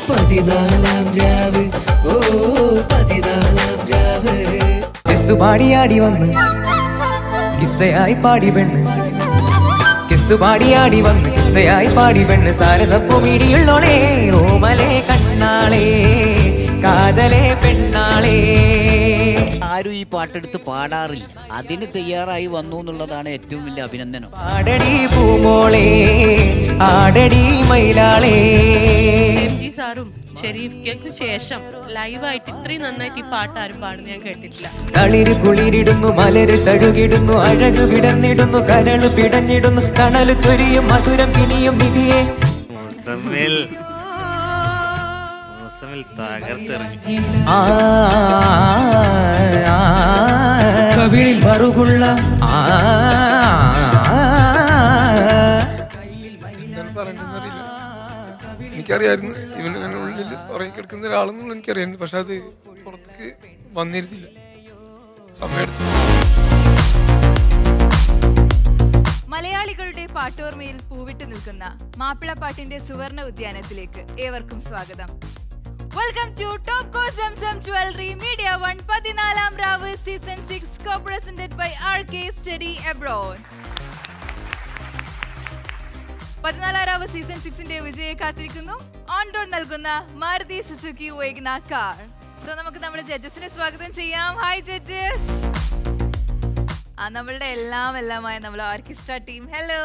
പതിനാലാം രാവ് ഓ പതിനാലാം രാവ് കിസ്സു പാടിയാടി വന്ന് കിസ്സയായി പാടി പെണ്ണ് കിസ്സു പാടിയാടി വന്ന് കിസ്സയായി പാടി പെണ്ണ് സാരസപ്പു മീടിയുള്ളോളേ ഓമലേ കണ്ണാളേ കാതലേ പെണ്ണാളേ ആരും ഈ പാട്ടെടുത്ത് പാടാറില്ല അതിന് തയ്യാറായി വന്നു എന്നുള്ളതാണ് ഏറ്റവും വലിയ അഭിനന്ദനം പാടടി പൂമോളേ ആടടി മയിലാളേ എം ജി സാറും ഷെരീഫ്ക്കും ശേഷം ലൈവായിട്ട് ഇത്രയും നന്നായിട്ട് ഈ പാട്ട് ആരും പാടുന്ന ഞാൻ കേട്ടിട്ടില്ല തളിര് കുളിരിടുന്നു മലര് തഴുകിടുന്നു അഴക് വിടർന്നിടുന്നു കരള് പിടഞ്ഞിടുന്നു കണല് ചൊരിയും മധുരം പിനിയും വിധിയെ മുസമ്മിൽ മുസമ്മിൽ തകർത്തെറിഞ്ഞു ആ, ആ, കവിളിൽ മറുകുള്ള ആ, എന്താണ് പറയേണ്ടതെന്നറിയില്ല എനിക്കറിയായിരുന്നു ഇവൻ അങ്ങനെ ഉള്ളിൽ ഉറങ്ങിക്കിടക്കുന്ന ഒരാളെന്നുള്ള എനിക്കറിയായിരുന്നു പക്ഷെ അത് പുറത്തേക്ക് വന്നിരുന്നില്ല സമയമെടുത്തു മലയാളികളുടെ പാട്ടോർമയിൽ പൂവിട്ട് നിൽക്കുന്ന മാപ്പിളപ്പാട്ടിന്റെ സുവർണ ഉദ്യാനത്തിലേക്ക് ഏവർക്കും സ്വാഗതം welcome to Topco Zamzam jewellery media one പതിനാലാം രാവ് season six co presented by R K study abroad പതിനാലാം രാവ് സീസൺ സിക്സിന്റെ വിജയെ കാത്തിരിക്കുന്നു ഓൺ റോഡ് നൽകുന്ന മാരുതി സുസുക്കി വേഗന കാർ സോ നമുക്ക് നമ്മുടെ ജഡ്ജസിനെ സ്വാഗതം ചെയ്യാം ഹായ് ജഡ്ജസ് ആ നമ്മളുടെ എല്ലാം എല്ലാമായ നമ്മുടെ orchestra team hello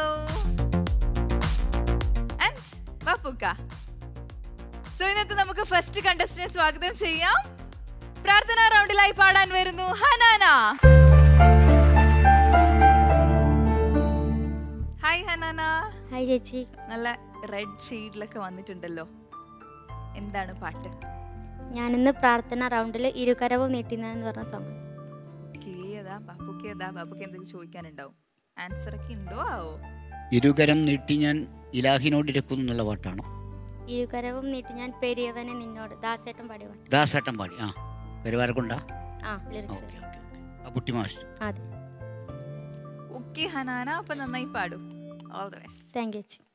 and Pappukka so ഇന്നത്തെ നമുക്ക് ഫസ്റ്റ് കണ്ടസ്റ്റിനെ സ്വാഗതം ചെയ്യാം പ്രാർത്ഥന റൗണ്ടിലായി പാടാൻ വരുന്നു ഹനാന ഹായ് ഹനാന ഹായ് ചേച്ചി നല്ല റെഡ് ഷെയ്ഡിലൊക്കെ വന്നിട്ടുണ്ടല്ലോ എന്താണ് പാട്ട് ഞാനിന്ന് പ്രാർത്ഥന റൗണ്ടിൽ ഇരുകരവും നീട്ടിന എന്ന് പറഞ്ഞ സോങ് കേ ഏതാ ബാപ്പുക്ക് ഏതാ ബാപ്പുക്ക് എന്തെങ്കിലും ചോദിക്കാനുണ്ടാവും ആൻസർ ഒക്കെ ഉണ്ടോ ആവോ ഇരുകരം നീട്ടി ഞാൻ ഇലാഹിനോട് ഇരിക്കുന്നു എന്നുള്ള പാട്ടാണ് ഇരുകരവും നീട്ടി ഞാൻ പെരിയവനെ നിന്നോട് ദാസേട്ടൻ പാടിയ പാട്ട് ദാസേട്ടൻ പാടി ആ കരുവാരക്കൊണ്ട ആ ലിറിക്സ് ഓക്കെ ഓക്കെ ആ കുട്ടി മാഷ് അതെ ഓക്കെ ഹനാന അപ്പൊ നന്നായി പാടും all the best thank you ചേച്ചി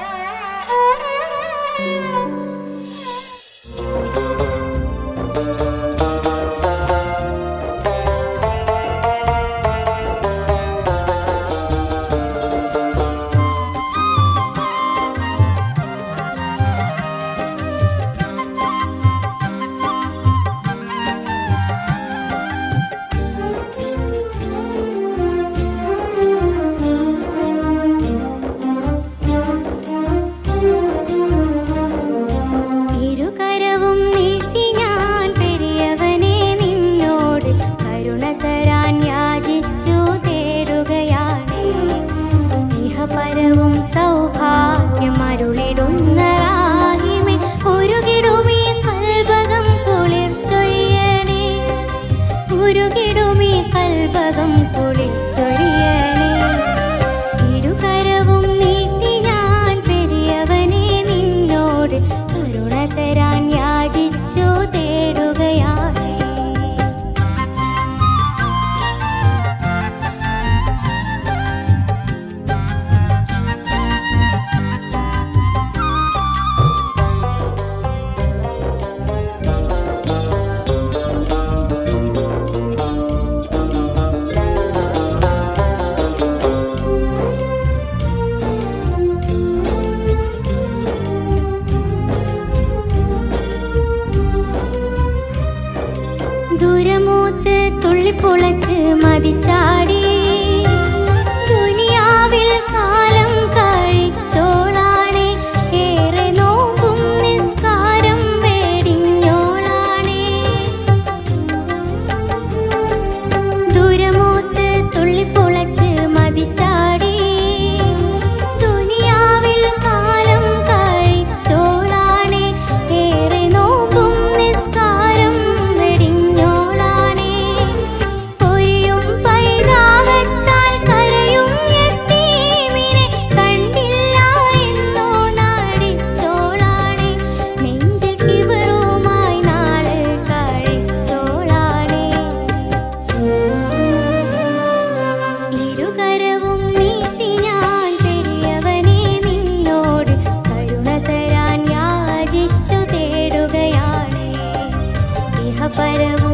ഇരുകരവും നീട്ടി ഞാൻ പെരിയവനെ നിന്നോട് കരുണ തരാൻ യാചിച്ചു തേടുകയാണ് ഇഹപരവും സൗഭാഗ്യം അരുളിടുന്ന റാഹിമേ ഉരുകിടുമീ കൽബകം കുളിർച്ചൊരിയണേ ഉരുകിടുമീ കൽബകം കുളിർച്ചൊരിയണേ ഇരുകരവും നീട്ടി ഞാൻ പെരിയവനെ നിന്നോട് കരുണ തരാൻ യാചിച്ചു തേടുകയാണ് ദൂരമൂത്ത് തുള്ളിപ്പൊളച്ച് മതിച്ചാടി ദുനിയാവിൽ കാലം കഴിച്ചോളാണേ ഏറെ നോമ്പും നിസ്കാരം വേടിഞ്ഞോളാണേ ദൂരമൂത്ത് തുള്ളിപ്പൊളച്ച് മതിച്ചാടി ദുനിയാവിൽ കാലം കഴിച്ചോളാണേ ഏറെ നോമ്പും നിസ്കാരം വെടിഞ്ഞോളാണേ പൊരിയും പൈതാ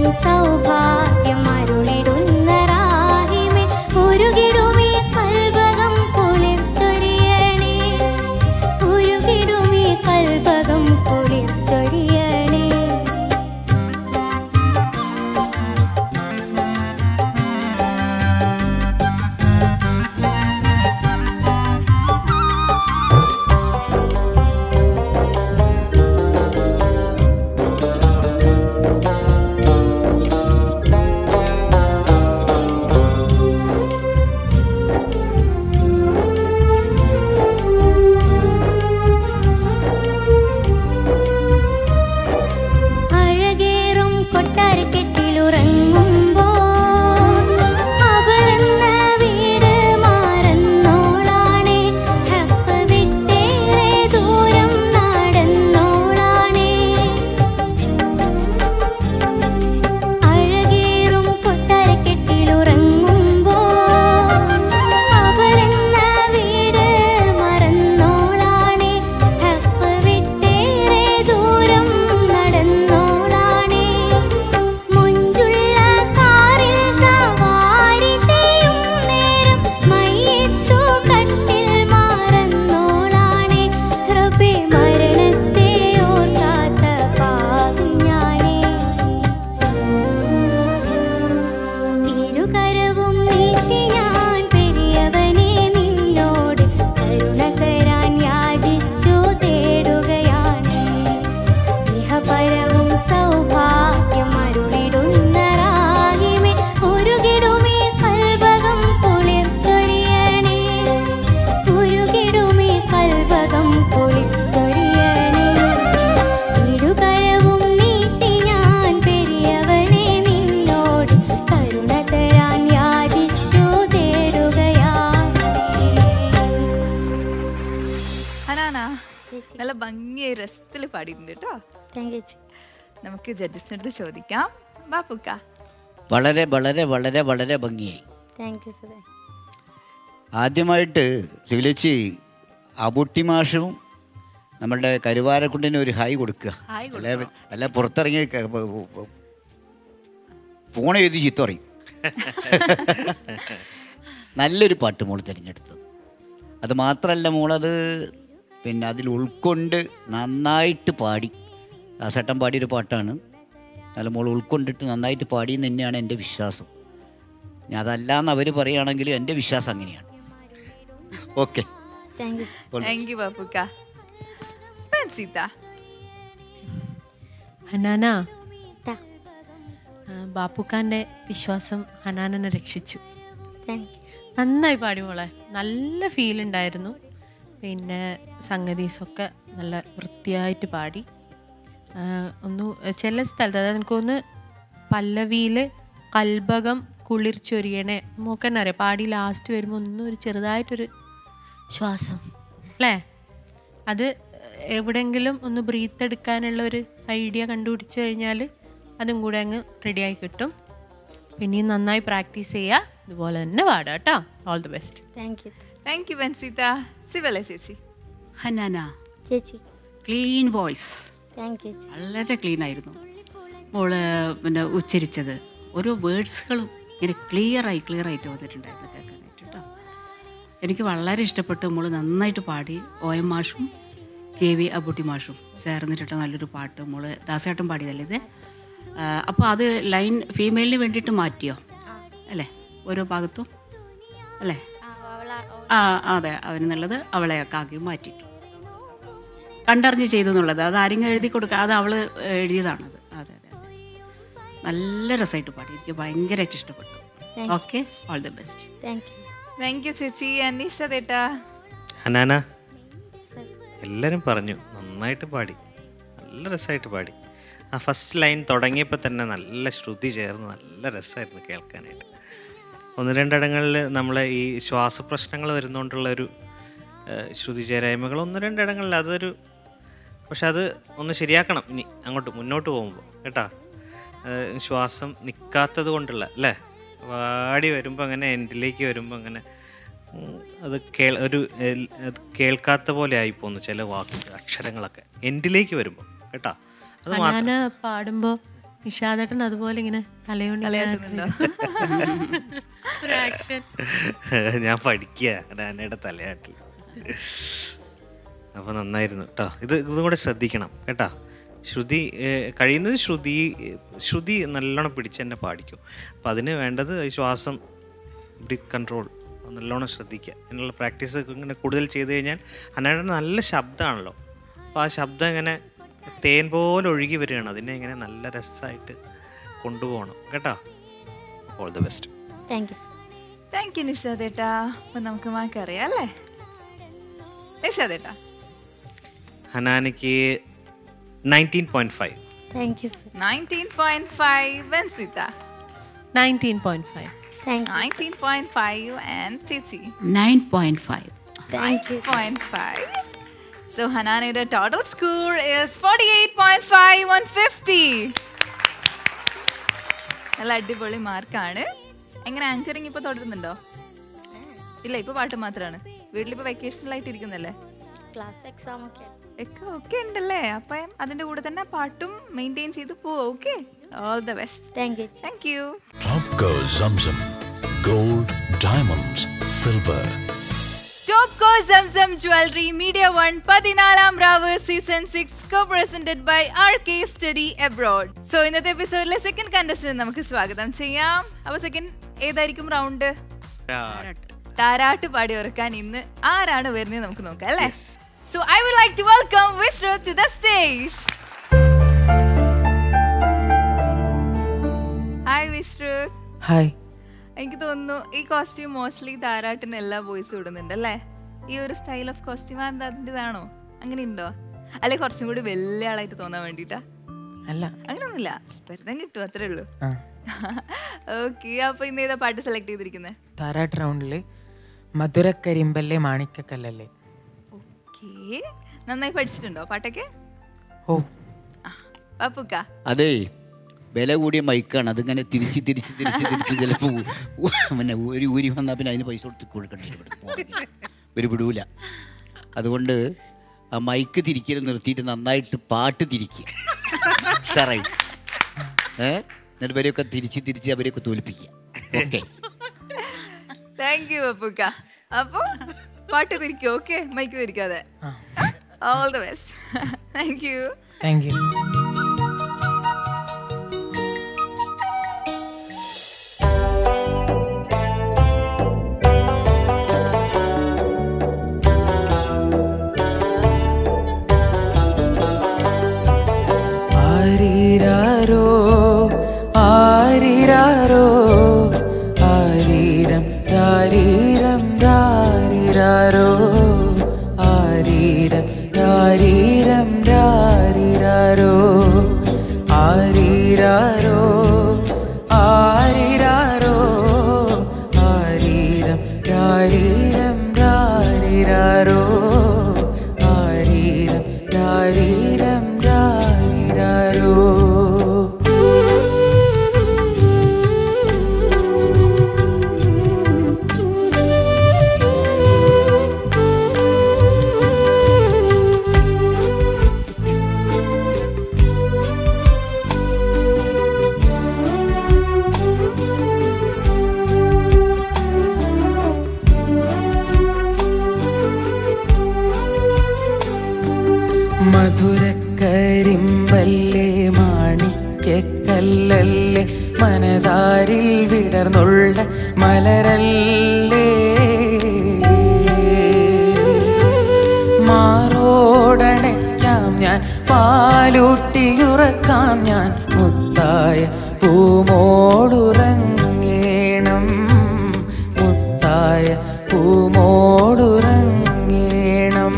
സൗഭാഗ്യം അരുളിടുന്ന റാഹിമേ ഉരുകിടുമീ കൽവകം കുളിർച്ചൊരിയണേ ഉരുകിടുമീ കൽവകം കുളിർച്ചൊരിയണേ അഴകേറും കൊട്ടാരക്കെട്ടിലുറങ്ങുമ്പോ അപരന്ന വീട് മാറുന്നോളാണേ ഹപ്പ് വിട്ടേറെ ദൂരം നടന്നോളാണേ അഴകേറും കൊട്ടാരക്കെട്ടിലുറങ്ങുമ്പോ അപരന്ന വീട് മറന്നോളാണേ ഹപ്പ് വിട്ടേറെ ദൂരം നടന്നോളാണേ മുഞ്ചുള്ള കാറിൽ സവാരി ചെയ്യും നേരം മയ്യത്തു കട്ടിൽ മാറന്നോളാണേ റബ്ബേ മരണത്തെ ഓർക്കാത്ത പാവി ഞാനേ ഇരുകരവും നീട്ടി ഞാൻ പെരിയവനെ നിന്നോട് കരുണ തരാൻ യാചിച്ചു തേടുകയാണ് ഇഹപരവും സൗഭാഗ്യം അരുളിടുന്ന റാഹിമേ ഉരുകിടുമേ കൽവകം കുളിർച്ചൊരിയണേ ഉരുകിടുമേ കൽവകം കുളിർച്ചൊരിയണേ ഇരുകരവും നീട്ടി ഞാൻ പെരിയവനെ നിന്നോട് കരുണ തരാൻ യാചിച്ചു തേടുകയാണ് ഹനാന നല്ല ഭംഗിയായി രസത്തിൽ പാടിയിട്ടുണ്ട് കേട്ടോ താങ്ക് യു ചേച്ചി നമുക്ക് ജഡ്ജസിന്റെ അടുത്ത് ചോദിക്കാം ബാപ്പുക്ക വളരെ വളരെ വളരെ വളരെ ഭംഗിയായി താങ്ക് യു സർ ആദ്യമായിട്ട് സുലച്ചി അബുട്ടി മാഷും നമ്മളുടെ കരുവാരക്കുണ്ടിന് ഒരു ഹായ് കൊടുക്കുക അല്ല അല്ല പുറത്തിറങ്ങി ക- പ- പ- ഫോൺ എഴുതി ചീത്ത പറയും നല്ലൊരു പാട്ട് മോൾ തിരഞ്ഞെടുത്തത് അത് മാത്രമല്ല മോളത് പിന്നെ അതിൽ ഉൾക്കൊണ്ട് നന്നായിട്ട് പാടി ദാസേട്ടൻ പാടിയൊരു പാട്ടാണ് നല്ല മോൾ ഉൾക്കൊണ്ടിട്ട് നന്നായിട്ട് പാടിയെന്ന് തന്നെയാണ് എൻ്റെ വിശ്വാസം ഞാൻ അതല്ലാന്ന് അവർ പറയുകയാണെങ്കിൽ എൻ്റെ വിശ്വാസം അങ്ങനെയാണ് okay thank you thank you Bappukka Penseetha Hanana ടാ ആ, ബാപ്പുക്കാന്റെ വിശ്വാസം ഹനാനനെ രക്ഷിച്ചു താങ്ക് യു നന്നായി പാടി മോളെ നല്ല ഫീൽ ഉണ്ടായിരുന്നു പിന്നെ സംഗതീസൊക്കെ നല്ല വൃത്തിയായിട്ട് പാടി ആ, ഒന്ന് ചില സ്ഥലത്ത് അതായത് എനിക്കൊന്ന് പല്ലവിയിൽ കൽബകം കുളിർച്ചൊരിയണേ മോക്കന്നെ അറിയാം പാടി ലാസ്റ്റ് വരുമ്പോൾ ഒന്നും ഒരു ചെറുതായിട്ടൊരു ശ്വാസം അല്ലേ അത് എവിടെയെങ്കിലും ഒന്ന് ബ്രീത്ത് എടുക്കാനുള്ള ഒരു ഐഡിയ കണ്ടുപിടിച്ച് കഴിഞ്ഞാൽ അതും കൂടെ അങ്ങ് റെഡിയായി കിട്ടും പിന്നെയും നന്നായി പ്രാക്ടീസ് ചെയ്യുക ഇതുപോലെ തന്നെ പാടുക കേട്ടോ all the best thank you thank you Penseetha സിവലെ ചേച്ചി ഹനാന ചേച്ചി ക്ലീൻ വോയിസ് താങ്ക് യു ചേച്ചി വളരെ ക്ലീൻ ആയിരുന്നു മോള് പിന്നെ ഉച്ചരിച്ചത് ഓരോ വേർഡ്സുകളും ഇങ്ങനെ ക്ലിയറായി ക്ലിയർ ആയിട്ട് വന്നിട്ടുണ്ടായിരുന്നു കേൾക്കാനായിട്ട് കേട്ടോ എനിക്ക് വളരെ ഇഷ്ടപ്പെട്ടു മോള് നന്നായിട്ട് പാടി ഒ എം മാഷും കെ വി അബുട്ടി മാഷും ചേർന്നിട്ടുള്ള നല്ലൊരു പാട്ട് മോള് ദാസേട്ടൻ പാടിയതല്ലേ ഇത് അപ്പോൾ അത് ലൈൻ ഫീമെയിലിന് വേണ്ടിയിട്ട് മാറ്റിയോ അല്ലേ ഓരോ ഭാഗത്തും അല്ലേ ആ അതെ അവനെന്നുള്ളത് അവളെയൊക്കെ ആക്കി മാറ്റിയിട്ടു കണ്ടറിഞ്ഞ് ചെയ്തു എന്നുള്ളത് അത് ആരെങ്കിലും എഴുതി കൊടുക്കുക അത് അവള് എഴുതിയതാണത് അതെ അതെ അതെ നല്ല രസമായിട്ട് പാടി എനിക്ക് ഭയങ്കരമായിട്ട് ഇഷ്ടപ്പെട്ടു okay all the best thank you thank you ചേച്ചി അനീഷ തേട്ടാ ഹനാന എല്ലാവരും പറഞ്ഞു നന്നായിട്ട് പാടി നല്ല രസമായിട്ട് പാടി ആ ഫസ്റ്റ് ലൈൻ തുടങ്ങിയപ്പോൾ തന്നെ നല്ല ശ്രുതി ചേർന്ന് നല്ല രസമായിരുന്നു കേൾക്കാനായിട്ട് ഒന്ന് രണ്ടിടങ്ങളിൽ നമ്മളെ ഈ ശ്വാസപ്രശ്നങ്ങൾ വരുന്നതുകൊണ്ടുള്ള ഒരു ഏഹ്, ശ്രുതി ചേരായ്മകൾ ഒന്ന് രണ്ടിടങ്ങളിൽ അതൊരു പക്ഷെ അത് ഒന്ന് ശരിയാക്കണം ഇനി അങ്ങോട്ട് മുന്നോട്ട് പോകുമ്പോൾ കേട്ടാ ഏഹ്, ശ്വാസം നിൽക്കാത്തത് കൊണ്ടുള്ള അല്ലേ വാടി വരുമ്പോൾ അങ്ങനെ എൻഡിലേക്ക് വരുമ്പോൾ അങ്ങനെ ഉം, അത് കേൾ ഒരു എൽ- അത് കേൾക്കാത്ത പോലെ ആയിപ്പോന്നു ചില വാക്കുകൾ അക്ഷരങ്ങളൊക്കെ എൻഡിലേക്ക് വരുമ്പോൾ കേട്ടാ അത് മാത്രം ഞാൻ പാടുമ്പോൾ നിഷാദേട്ടൻ അതുപോലെ ഇങ്ങനെ തലയോണ്ട് തലയാട്ടുന്നുണ്ടോ? ഒരു ആക്ഷൻ ഞാൻ പഠിക്കുക ഡാനയുടെ തലയാട്ടിൽ അപ്പോൾ നന്നായിരുന്നു കേട്ടോ ഇത് ഇതും കൂടെ ശ്രദ്ധിക്കണം കേട്ടോ ശ്രുതി ഏഹ്, കഴിയുന്നത് ശ്രുതി ശ്രുതി നല്ലോണം പിടിച്ച് തന്നെ പാടിക്കും അപ്പം അതിന് വേണ്ടത് ഈ ശ്വാസം ബ്രീത്ത് കൺട്രോൾ നല്ലോണം ശ്രദ്ധിക്കുക അതിനുള്ള പ്രാക്ടീസ് ഇങ്ങനെ കൂടുതൽ ചെയ്ത് കഴിഞ്ഞാൽ അന്നയുടെ നല്ല ശബ്ദമാണല്ലോ അപ്പോൾ ആ ശബ്ദം ഇങ്ങനെ തേൻ പോലെ ഒഴുകി വരികയാണ് അതിനെ ഇങ്ങനെ നല്ല രസമായിട്ട് കൊണ്ടുപോകണം കേട്ടോ all the best thank you sir thank you നിഷാദേട്ടാ അപ്പൊ നമുക്ക് മാക്കറിയാം അല്ലേ നിഷാദേട്ടാ ഹനാനയ്ക്ക് nineteen point five thank you sir nineteen point five Vensitha nineteen point five thank you nineteen point five and ചേച്ചി nine point five thank you point five so ഹനാനയുടെ total score is forty eight point five one fifty നല്ല അടിപൊളി മാർക്കാണ് എങ്ങനെ anchoring ഇപ്പൊ തുടരുന്നുണ്ടോ ഇല്ല ഇപ്പൊ പാട്ട് മാത്രമാണ് വീട്ടിലിപ്പോ വെക്കേഷനിലായിട്ട് ഇരിക്കുന്നല്ലേ ക്ലാസ് എക്സാം ഒക്കെ ഒക്കെ ഒക്കെ ഉണ്ടല്ലേ അപ്പം അതിന്റെ കൂടെ തന്നെ പാട്ടും മെയിൻറ്റെയിൻ ചെയ്ത് പോവും okay all the best thank you thank you Topco Zamzam. Gold, diamonds, silver. Topco Zamzam jewellery media one പതിനാലാം രാവ് season six co presented by R K study abroad so ഇന്നത്തെ എപ്പിസോഡിലെ സെക്കൻഡ് കണ്ടസ്റ്റന്റ് നമുക്ക് സ്വാഗതം ചെയ്യാം അപ്പൊ സെക്കൻഡ് ഏതായിരിക്കും റൗണ്ട് താരാട്ട് പാടി ഉറക്കാൻ ഇന്ന് ആരാണ് വരുന്നത് നമുക്ക് നോക്കാം അല്ലേ so I would like to welcome Vishnu to the stage hi Vishnu hi എനിക്ക് തോന്നുന്നു ഈ കോസ്റ്റ്യൂം മോസ്റ്റ്ലി താരാട്ടിന് എല്ലാ ബോയ്സും ഇടുന്നുണ്ട് അല്ലേ ഈ ഒരു സ്റ്റൈൽ ഓഫ് കോസ്റ്റ്യൂം എന്താ അതിൻ്റെതാണോ അങ്ങനെ ഉണ്ടോ അല്ലെ കുറച്ചും കൂടി വലിയ ആളായിട്ട് തോന്നാൻ വേണ്ടിട്ടാ അല്ല അങ്ങനെയൊന്നുമില്ല വെറുതെ കിട്ടും അത്രേ ഉള്ളൂ ആ ഓക്കെ അപ്പൊ ഇന്ന് ഏതാ പാട്ട് സെലക്ട് ചെയ്തിരിക്കുന്നത് താരാട്ട് റൗണ്ടില് മധുരക്കരിമ്പല്ലേ മാണിക്കക്കല്ലല്ലേ ഓക്കെ നന്നായി പഠിച്ചിട്ടുണ്ടോ പാട്ടൊക്കെ ഓ അപ്പുക്ക അതേ വില കൂടിയ മൈക്കാണ് അതിങ്ങനെ തിരിച്ച് തിരിച്ച് തിരിച്ച് തിരിച്ച് ചിലപ്പോൾ പിന്നെ ഊരി ഊരി വന്നാൽ പിന്നെ അതിന് പൈസ കൊടുത്ത് കൊടുക്കേണ്ടി വരും ഇവിടുന്ന് പോകണമെങ്കിൽ. ഇവര് വിടൂല അതുകൊണ്ട് ആ മൈക്ക് തിരിക്കൽ നിർത്തിയിട്ട് നന്നായിട്ട് പാട്ട് തിരിക്കുക ഉഷാറായിട്ട് ഏ എന്നിട്ട് ഇവരെയൊക്കെ തിരിച്ച് തിരിച്ച് അവരെയൊക്കെ തോൽപ്പിക്കുക ഓക്കെ താങ്ക് യു അപ്പുക്ക അപ്പൊ പാട്ട് തിരിക്കോ ഓക്കെ മൈക്ക് തിരിക്കാതെ all the best thank you thank you ആരീരാരോ ആരീരാരോ ആരീരം രാരീരം രാരീരാരോ ആരീരം രാരീരം രാരീരാരോ ആരീരാരോ ആരീരാരോ ആരീരം രാരീരം രാരീരാരോ ആരീരം രാരീരം രാരീരാരോ മധുരക്കരിമ്പല്ലേ മാണിക്കല്ലല്ലേ മനതാരിൽ വിടർന്നുള്ള മലരല്ലേ മാറോടണയ്ക്കാം ഞാൻ പാലൂട്ടിയുറക്കാം ഞാൻ മുത്തായ പൂമോടുറങ്ങേണം മുത്തായ പൂമോടുറങ്ങേണം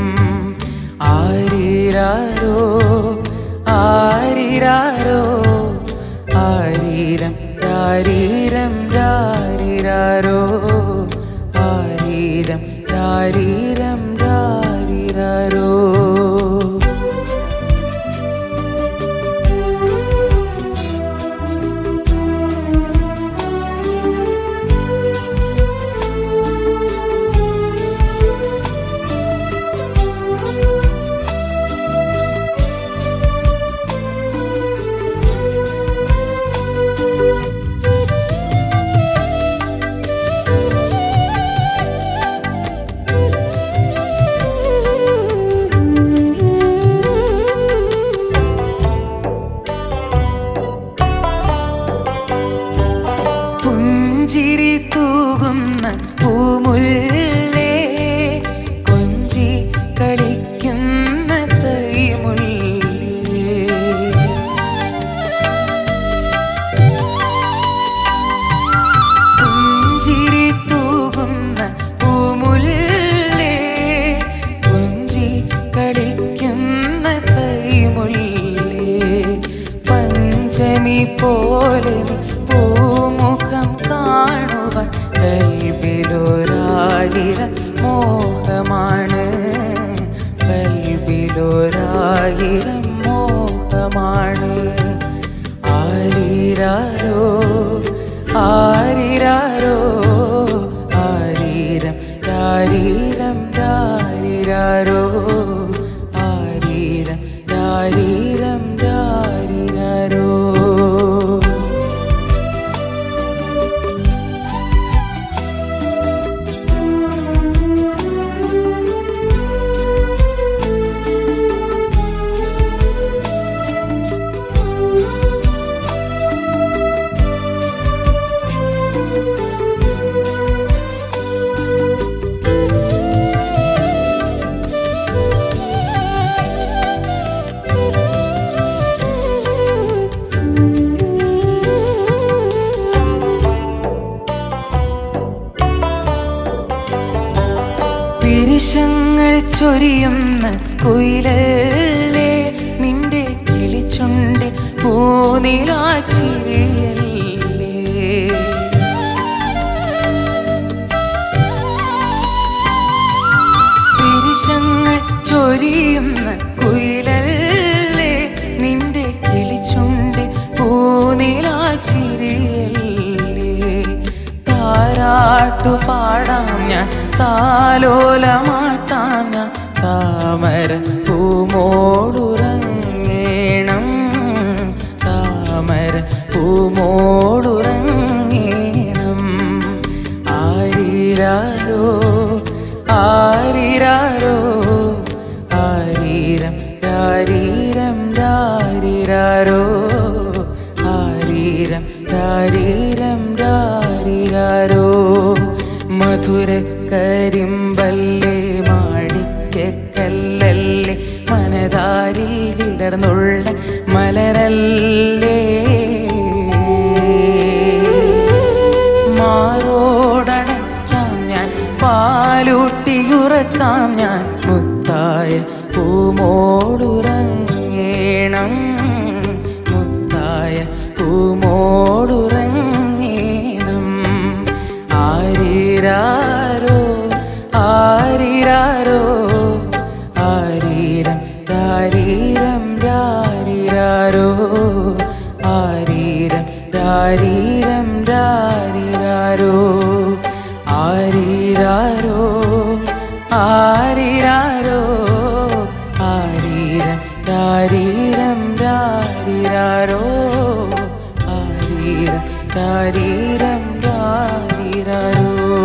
ആരീരാരോ ആരീരാരോ ആരീരം രാരീരം രാരീരാരോ ആരീരം രാരീരം രാരീരാരോ പഞ്ചമി പോലെ നീ പൂമുഖം കാണുവാൻ കൽബിലൊരായിരം മോഹമാണ് കൽബിലൊരായിരം മോഹമാണ് ആരിരാരോ ആരിരാരോ ആരീരം രാരീരം രാരിരാരോ ആരീരം രാരീരം രാരിരാരോ പിരിശങ്ങൾ ചൊരിയുന്ന കുയിലല്ലേ നിന്റെ കിളിച്ചുണ്ട് പൂനിലാച്ചിരിയല്ലേ പിരിശങ്ങൾ ചൊരിയുന്ന കുയിലല്ലേ നിന്റെ കിളിച്ചുണ്ട് പൂനിലാച്ചിരിയല്ലേ താരാട്ടു പാടാം ഞാൻ താലോലമാട്ടാം ഞാൻ താമര പൂമോടുറങ്ങേണം താമര പൂമോടുറങ്ങേണം ആരിരാരോ ആരിരാരോ ആരീരം രാരീരം രാരിരാരോ ആരീരം രാരീരം രാരിരാരോ മധുര കരിമ്പല്ലേ മാണിക്കല്ലല്ലേ മനതാരിൽ വിടർന്നുള്ള മലരല്ലേ മാറോടണയ്ക്കാം ഞാൻ പാലൂട്ടിയുറക്കാം ഞാൻ മുത്തായ പൂമോടുറങ്ങേണം മുത്തായ പൂമോടുറങ്ങേണം ആരിരാരോ ആരിരാരോ ആരീരം രാരീരം രാരിരാരോ ആരീരം രാരീരം രാരിരാരോ ആരിരാരോ ആരിരാരോ ആരീരം രാരീരം രാരിരാരോ ആരീരം രാരീരം രാരിരാരോ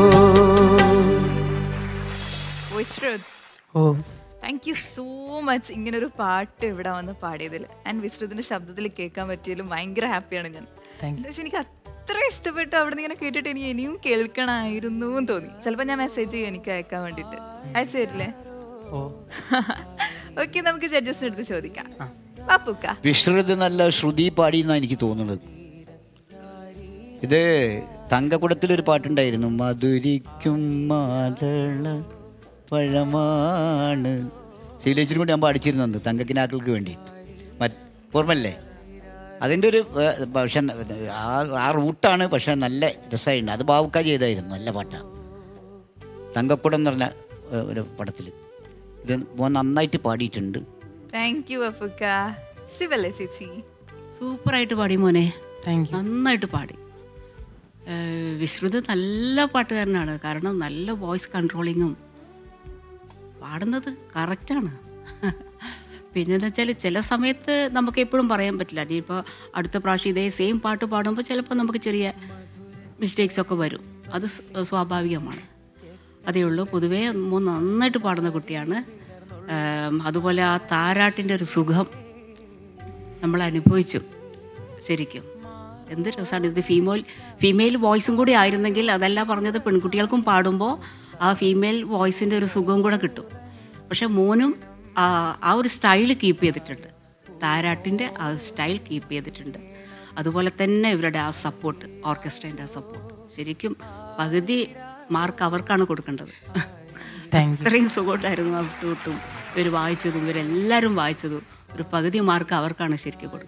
വിശ്രുത് ഓ താങ്ക് യു സോ മച്ച് ഇങ്ങനെ ഒരു പാട്ട് ഇവിടെ വന്ന് പാടിയതിൽ ആൻഡ് വിശ്രുതിന്റെ ശബ്ദത്തിൽ കേൾക്കാൻ പറ്റിയതിലും ഭയങ്കര ഹാപ്പിയാണ് ഞാൻ Thank you. എന്താ വെച്ചാൽ എനിക്ക് അത്ര ഇഷ്ടപ്പെട്ടു അവിടെ നിന്ന് ഇങ്ങനെ കേട്ടിട്ട് എനിക്ക് ഇനിയും കേൾക്കണമായിരുന്നു എന്ന് തോന്നി ചിലപ്പോൾ ഞാൻ മെസ്സേജ് ചെയ്യും എനിക്ക് അയക്കാൻ വേണ്ടിയിട്ട് അയച്ചു തരില്ലേ ഓ ഓക്കെ നമുക്ക് ജഡ്ജസിന് അടുത്ത് ചോദിക്കാം പാപ്പുക്ക വിശ്രുത് നല്ല ശ്രുതി പാടി എന്നാണ് എനിക്ക് തോന്നുന്നത് ഇത് തങ്കക്കുടത്തിലൊരു പാട്ടുണ്ടായിരുന്നു മധുരിക്കും മാതള പഴമാണ് ശീലിച്ചിനും കൂടി ഞാൻ പാടിച്ചിരുന്നത് തങ്കക്കിനാക്കൾക്ക് വേണ്ടി മറ്റ് ഓർമ്മല്ലേ അതിൻ്റെ ഒരു ഏർ, പക്ഷെ ആ ആ റൂട്ടാണ് പക്ഷെ നല്ല രസമായിട്ടുണ്ട് അത് ബാവുക്ക ചെയ്തായിരുന്നു നല്ല പാട്ടാണ് തങ്കക്കുടം എന്ന് പറഞ്ഞ ഏർ, ഒരു പടത്തിൽ ഇത് മോൻ നന്നായിട്ട് പാടിയിട്ടുണ്ട് താങ്ക് യു അപ്പുക്ക സിവല്ലേ ചേച്ചി സൂപ്പറായിട്ട് പാടി മോനെ താങ്ക് യു നന്നായിട്ട് പാടി ഏഹ് വിശ്രുത് നല്ല പാട്ടുകാരനാണ് കാരണം നല്ല വോയിസ് കൺട്രോളിങ്ങും പാടുന്നത് കറക്റ്റാണ് പിന്നെന്ന് വെച്ചാൽ ചില സമയത്ത് നമുക്ക് എപ്പോഴും പറയാൻ പറ്റില്ല ഇനിയിപ്പോൾ അടുത്ത പ്രാവശ്യം ഇതേ സെയിം പാട്ട് പാടുമ്പോൾ ചിലപ്പോൾ നമുക്ക് ചെറിയ മിസ്റ്റേക്സ് ഒക്കെ വരും അത് സ് സ്വാഭാവികമാണ് അതേ ഉള്ളൂ പൊതുവേ മോൻ നന്നായിട്ട് പാടുന്ന കുട്ടിയാണ് ഏം, അതുപോലെ ആ താരാട്ടിൻ്റെ ഒരു സുഖം നമ്മൾ അനുഭവിച്ചു ശരിക്കും എന്ത് രസമാണ് ഇത് ഫീമെയിൽ ഫീമെയിൽ വോയിസും കൂടി ആയിരുന്നെങ്കിൽ അതല്ല പറഞ്ഞത് പെൺകുട്ടികൾക്കും പാടുമ്പോൾ ആ ഫീമെയിൽ വോയിസിൻ്റെ ഒരു സുഖവും കൂടെ കിട്ടും പക്ഷെ മോനും ആ ആ ഒരു സ്റ്റൈൽ കീപ്പ് ചെയ്തിട്ടുണ്ട് താരാട്ടിൻ്റെ ആ സ്റ്റൈൽ കീപ്പ് ചെയ്തിട്ടുണ്ട് അതുപോലെ തന്നെ ഇവരുടെ ആ സപ്പോർട്ട് ഓർക്കസ്ട്രേൻ്റെ ആ സപ്പോർട്ട് ശരിക്കും പകുതി മാർക്ക് അവർക്കാണ് കൊടുക്കേണ്ടത് താങ്ക് യു അത്രയും സുഖമായിട്ടായിരുന്നു അവിട്ടും ഇവർ വായിച്ചതും ഇവരെല്ലാവരും വായിച്ചതും ഒരു പകുതി മാർക്ക് അവർക്കാണ് ശരിക്കും കൊടുക്കേണ്ടത്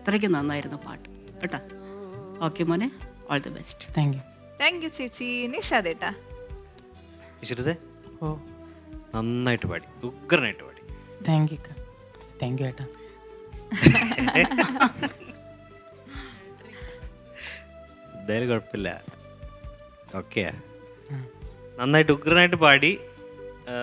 അത്രയ്ക്ക് നന്നായിരുന്നു പാട്ട് കേട്ടോ ഓക്കെ മോനെ all the best thank you thank you ചേച്ചി നിഷാദേട്ടാ വിശ്രുതേ ഓ നന്നായിട്ട് പാടി ഉഗ്രനായിട്ട് പാടി താങ്ക് യു താങ്ക് യു ഏട്ടാ എന്തായാലും കുഴപ്പമില്ല ഓക്കെ നന്നായിട്ട് ഉഗ്രനായിട്ട് പാടി ആ,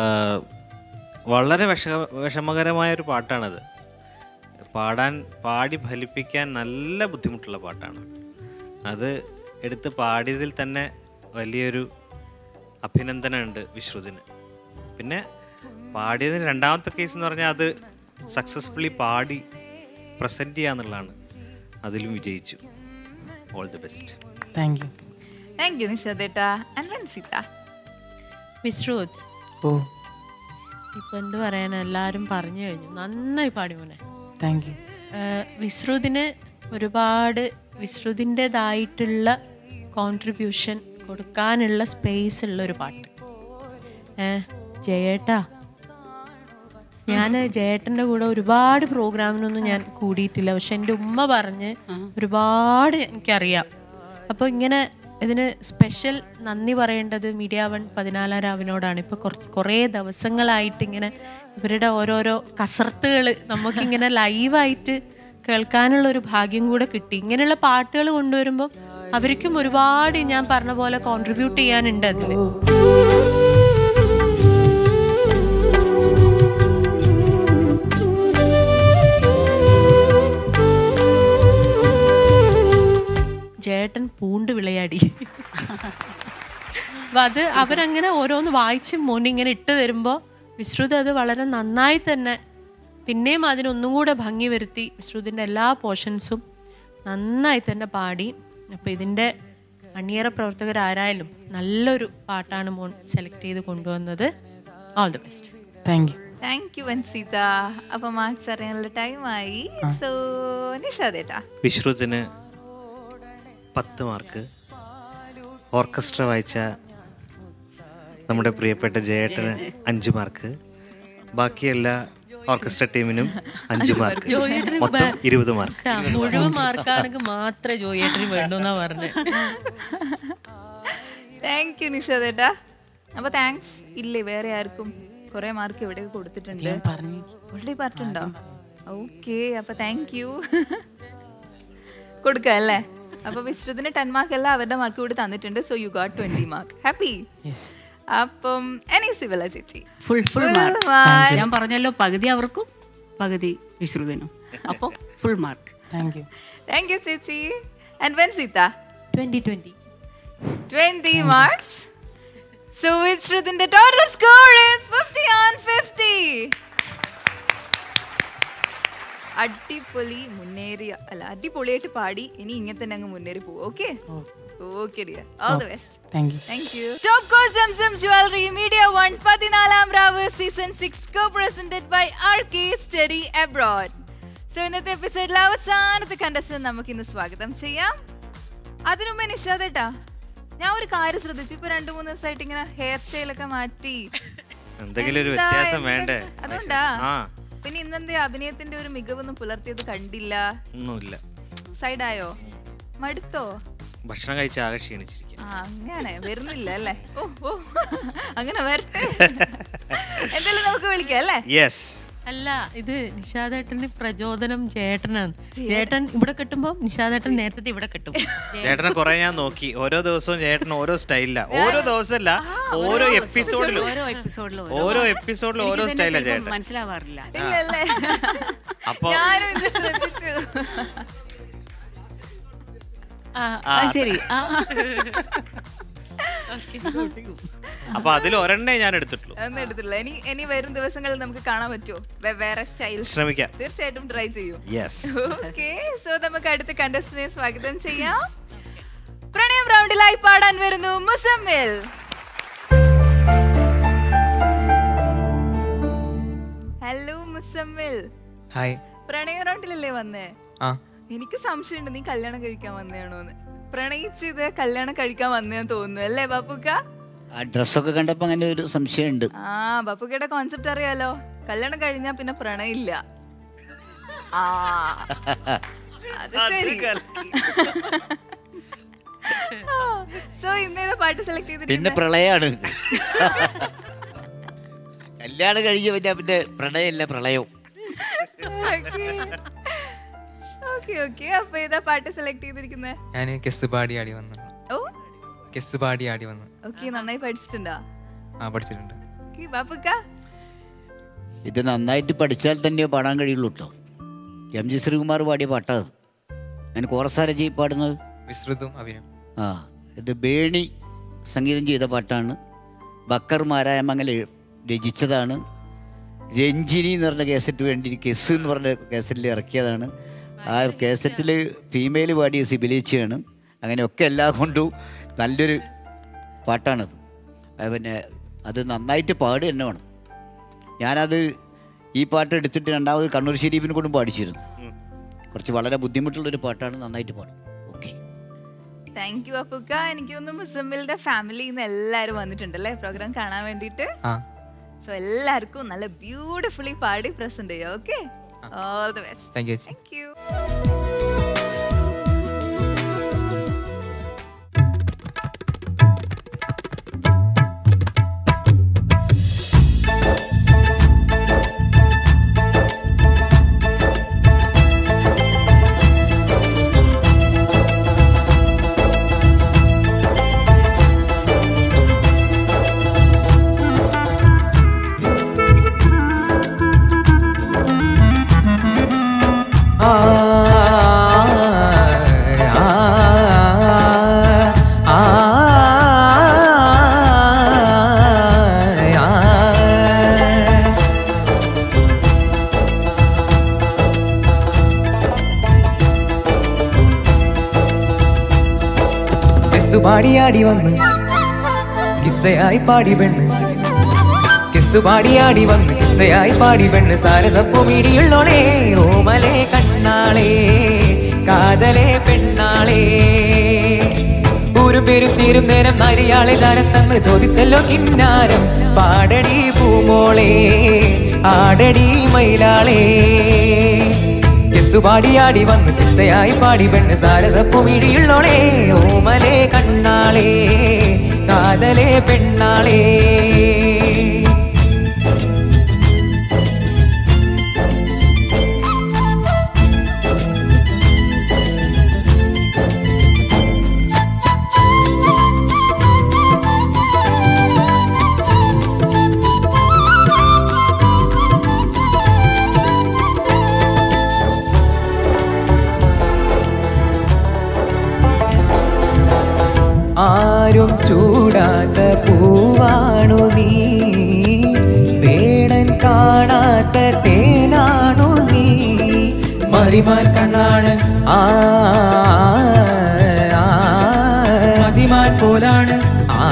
വളരെ വിഷ വിഷമകരമായ ഒരു പാട്ടാണത് പാടാൻ പാടി ഫലിപ്പിക്കാൻ നല്ല ബുദ്ധിമുട്ടുള്ള പാട്ടാണ് അത് എടുത്ത് പാടിയതിൽ തന്നെ വലിയൊരു അഭിനന്ദനമുണ്ട് വിശ്രുതിന് പിന്നെ പാടിയതിന് രണ്ടാമത്തെ കേസ് എന്ന് പറഞ്ഞാൽ അത് സക്സസ്ഫുള്ളി പാടി പ്രസൻറ്റ് ചെയ്യാന്നുള്ളതാണ് അതിലും വിജയിച്ചു all the best thank you thank you നിഷാദേട്ടാ ആൻഡ് വെൻസിത്ത മിശ്രൂത് ഓ ഇപ്പൊ എന്ത് പറയാനാ എല്ലാരും പറഞ്ഞു കഴിഞ്ഞു നന്നായി പാടി മോനെ താങ്ക് യു ഏഹ് വിശ്രുതിന് ഒരുപാട് വിശ്രുതിൻ്റെതായിട്ടുള്ള കോൺട്രിബ്യൂഷൻ കൊടുക്കാനുള്ള സ്പേസ് ഉള്ള ഒരു പാട്ട് ഏഹ് ജയേട്ടാ ഞാൻ ജയേട്ടൻ്റെ കൂടെ ഒരുപാട് പ്രോഗ്രാമിനൊന്നും ഞാൻ കൂടിയിട്ടില്ല പക്ഷെ എൻ്റെ ഉമ്മ പറഞ്ഞ് ഒരുപാട് എനിക്കറിയാം അപ്പോൾ ഇങ്ങനെ ഇതിന് സ്പെഷ്യൽ നന്ദി പറയേണ്ടത് മീഡിയ വൺ പതിനാലാം രാവിനോടാണ് ഇപ്പോൾ കുറച്ച് കുറേ ദിവസങ്ങളായിട്ട് ഇങ്ങനെ ഇവരുടെ ഓരോരോ കസർത്തുകൾ നമുക്കിങ്ങനെ ലൈവായിട്ട് കേൾക്കാനുള്ള ഒരു ഭാഗ്യം കൂടെ കിട്ടി ഇങ്ങനെയുള്ള പാട്ടുകൾ കൊണ്ടുവരുമ്പോൾ അവർക്കും ഒരുപാട് ഞാൻ പറഞ്ഞ പോലെ കോൺട്രിബ്യൂട്ട് ചെയ്യാനുണ്ട് അതിൽ ജേട്ടൻ പൂണ്ട് വിളയാടി അപ്പൊ അത് അവരങ്ങനെ ഓരോന്ന് വായിച്ച് മോനിങ്ങനെ ഇട്ട് തരുമ്പോൾ വിശ്രുത അത് വളരെ നന്നായി തന്നെ പിന്നെയും അതിനൊന്നും കൂടെ ഭംഗി വരുത്തി വിശ്രുതിൻ്റെ എല്ലാ പോർഷൻസും നന്നായി തന്നെ പാടി അപ്പോൾ ഇതിൻ്റെ അണിയറ പ്രവർത്തകരാരായാലും നല്ലൊരു പാട്ടാണ് മോൻ സെലക്ട് ചെയ്ത് കൊണ്ടുവന്നത് all the best thank you thank you Vensitha അപ്പൊ മാർക്സ് അറിയാനുള്ള ടൈമായി സോ നിഷാദേട്ടാ വിശ്രുതിന് പത്ത് മാർക്ക് ഓർക്കസ്ട്ര വായിച്ച നമ്മുടെ പ്രിയപ്പെട്ട ജയേട്ടന് അഞ്ച് മാർക്ക് ബാക്കി എല്ലാ ഓർക്കസ്ട്ര ടീമിനും അഞ്ച് മാർക്ക് ജോയേട്ടന് മൊത്തം ബേ- ഇരുപത് മാർക്ക് ആ, മുഴുവൻ മാർക്കാണെങ്കിൽ മാത്രമേ ജോയേട്ടന് വേണ്ടൂന്നാ പറഞ്ഞത് താങ്ക് യു നിഷാദേട്ടാ അപ്പൊ താങ്ക്സ് ഇല്ലേ വേറെ ആർക്കും കുറെ മാർക്ക് ഇവിടെ കൊടുത്തിട്ടുണ്ട് ഓൾറെഡി പറഞ്ഞിട്ടുണ്ടോ ഓക്കെ അപ്പൊ താങ്ക് യു കൊടുക്കാം അല്ലേ അപ്പൊ വിശ്രുതിന് ടെൻ മാർക്ക് അല്ല അവരുടെ മാർക്ക് കൂടി തന്നിട്ടുണ്ട് so you got twenty mark happy അപ്പം എനി സിവില ചേച്ചി full full Full mark mark. ഞാൻ പറഞ്ഞല്ലോ പകുതി അവർക്കും പകുതി വിശ്രുതനും അപ്പോൾ full mark thank you thank you ചേച്ചി and Vensitha twenty twenty 20 marks. So വിശ്രുതിന്റെ total score is 50 on 50. അടിപൊളി മുന്നേറിയ അല്ല അടിപൊളിയായിട്ട് പാടി ഇനി ഇങ്ങനെ തന്നെ അങ്ങ് മുന്നേറി പോകും okay okay dear all the best thank you thank you Topco Zamzam jewellery media one പതിനാലാം രാവ് season six co presented by R K study abroad so ഇന്നത്തെ എപ്പിസോഡിലെ അവസാനത്തെ കണ്ടസ്റ്റന്റ് നമുക്ക് ഇന്ന് സ്വാഗതം ചെയ്യാം അതിനുമ്പ് നിഷാദേട്ടാ ഞാൻ ഒരു കാര്യം ശ്രദ്ധിച്ചു ഇപ്പൊ രണ്ടു മൂന്ന് ദിവസമായിട്ട് ഇങ്ങനെ ഹെയർ സ്റ്റൈൽ ഒക്കെ മാറ്റി എന്തെങ്കിലും ഒരു എന്താ വ്യത്യാസം എന്ത്- വേണ്ടേ അതുകൊണ്ടാ ആ പിന്നെ ഇന്നെന്തേ അഭിനയത്തിന്റെ ഒരു മികവൊന്നും പുലർത്തിയത് കണ്ടില്ല ഒന്നുമില്ല സൈഡായോ മടുത്തോ ഭക്ഷണം കഴിച്ച് ആകെ ക്ഷീണിച്ചിരിക്കും ആ, അങ്ങനെ വരുന്നില്ല അല്ലേ ഓ ഓ അങ്ങനെ വരട്ടെ എന്തായാലും നമുക്ക് വിളിക്കാം അല്ലേ യെസ് അല്ല ഇത് നിഷാദേട്ടന് പ്രചോദനം ചേട്ടനാണ് ചേട്ടൻ ഇവിടെ കെട്ടുമ്പോ നിഷാദേട്ടൻ നേരത്തെ ഇവിടെ കെട്ടും ചേട്ടനെ കുറെ ഞാൻ നോക്കി ഓരോ ദിവസവും ചേട്ടൻ ഓരോ സ്റ്റൈലില്ല ഓരോ ദിവസമല്ല ഓരോ എപ്പിസോഡിലും ഓരോ എപ്പിസോഡിലും ഓരോ എപ്പിസോഡിലും ഓരോ എനിക്കിതിനെ സ്റ്റൈലാ ചിലപ്പം ചേട്ടൻ മനസ്സിലാവാറില്ല ഇല്ലല്ലേ അപ്പൊ ഞാനും ഇത് ശ്രദ്ധിച്ചു ആ, അത് ശരി ആ. അപ്പൊ അതിൽ ഒരെണ്ണേ ഞാൻ എടുത്തിട്ടുള്ളൂ ഒന്നും എടുത്തില്ല ഇനി ഇനി വരും ദിവസങ്ങളിൽ നമുക്ക് കാണാൻ പറ്റുമോ വെവ്വേറെ സ്റ്റൈൽ ശ്രമിക്കാം. തീർച്ചയായിട്ടും ട്രൈ ചെയ്യൂ Yes. ഓക്കെ സോ നമുക്ക് അടുത്ത കണ്ടസ്റ്റിനെ സ്വാഗതം ചെയ്യാം പ്രണയം റൗണ്ടിലായി പാടാൻ വരുന്നു മുസമ്മിൽ ഹലോ മുസമ്മിൽ ഹായ് പ്രണയ റൗണ്ടിലല്ലേ വന്നേ ആ എനിക്ക് സംശയമുണ്ട് നീ കല്യാണം കഴിക്കാൻ വന്നതാണോന്ന് പ്രണയിച്ച് ഇത് കല്യാണം കഴിക്കാൻ വന്നേന്ന് തോന്നുന്നു അല്ലേ ബാപ്പുക്ക ആ ഡ്രസ്സൊക്കെ കണ്ടപ്പോൾ അങ്ങനെ ഒരു സംശയമുണ്ട് ആ ബാപ്പുക്കയുടെ കോൺസെപ്റ്റ് അറിയാലോ കല്യാണം കഴിഞ്ഞാൽ പിന്നെ പ്രണയില്ല ആ അത് ശരി സോ ഇന്നേത് പാട്ട് സെലക്ട് പിന്നെ ചെയ്തിട്ടുണ്ട് പ്രളയാണ് കല്യാണം കഴിഞ്ഞ് പിന്നെ പിന്നെ പ്രണയല്ല പ്രളയവും ഓക്കെ ഓക്കെ അപ്പൊ ഏതാ പാട്ട് സെലക്ട് ചെയ്തിരിക്കുന്നത് ഞാൻ കെസ് പാടി ആടി വന്നു ഓ കെസ് പാടി ആടി വന്നു ഓക്കെ നന്നായി പഠിച്ചിട്ടുണ്ടോ ആ പഠിച്ചിട്ടുണ്ട് ഓക്കെ ബാപ്പുക്ക ഇത് നന്നായിട്ട് പഠിച്ചാൽ തന്നെ പാടാൻ കഴിയുള്ളൂ കേട്ടോ എം ജി ശ്രീകുമാർ പാടിയ പാട്ടാണ് ഞാൻ കോറസാരജി പാടുന്നത് വിസ്തൃതം അഭിനയം ആ ഇത് ബേണി സംഗീതം ചെയ്ത പാട്ടാണ് ബക്കർ മാരായമംഗൽ രചിച്ചതാണ് രഞ്ജിനി എന്ന് പറഞ്ഞ കേസറ്റ് വേണ്ടി കെസ് എന്ന് പറഞ്ഞ കേസറ്റിൽ ഇറക്കിയതാണ് ആ കേസറ്റിൽ ഫീമെയിൽ പാടിയ സിബിലേച്ചിയാണ് അങ്ങനെയൊക്കെ എല്ലാം കൊണ്ടും നല്ലൊരു പാട്ടാണത് അത് പിന്നെ അത് നന്നായിട്ട് പാടുക തന്നെ വേണം ഞാനത് ഈ പാട്ട് എടുത്തിട്ട് രണ്ടാമത് കണ്ണൂർ ഷെരീഫിനെ കൊണ്ടും പാടിച്ചിരുന്നു കുറച്ച് വളരെ ബുദ്ധിമുട്ടുള്ളൊരു പാട്ടാണ് നന്നായിട്ട് പാടും താങ്ക് യു അപ്പുക്ക എനിക്ക് തോന്നുന്നു മുസമ്മിലിന്റെ ഫാമിലിയിൽ നിന്ന് എല്ലാവരും വന്നിട്ടുണ്ടല്ലേ പ്രോഗ്രാം കാണാൻ വേണ്ടിയിട്ട് ആ സോ എല്ലാവർക്കും നല്ല ബ്യൂട്ടിഫുള്ളി പാടി പ്രസന്റ് ചെയ്യാം okay all the best thank you ചേച്ചി താങ്ക് യു ആ ആ ആ ആ കിസ്സു പാടിയാടി വന്ന് കിസ്സയായി പാടി പെണ്ണ് കിസ്സു പാടിയാടി വന്ന് കിസ്സയായി പാടി പെണ്ണ് സാരസപ്പു മീടിയുള്ളോളേ ഓമലേ കണ്ണാളേ കാതലേ പെണ്ണാളേ ഊരും പേരും ചേരും നേരം നരിയാളെ ചാരത്തന്ന് ചോദിച്ചല്ലോ കിന്നാരം പാടടി പൂമോളേ ആടടി മയിലാളേ കിസ്സു പാടിയാടി വന്ന് കിസ്സയായി പാടി പെണ്ണ് സാരസപ്പു മീടിയുള്ളോളേ ഓമലേ കണ്ണാളേ കാതലേ പെണ്ണാളേ ആരും ചൂടാത്ത പൂവാണു നീ വേടൻ കാണാത്ത തേനാണു നീ മറിമാൻ കണ്ണാണ് ആ ആ, മതിമാൻ പോലാണ് ആ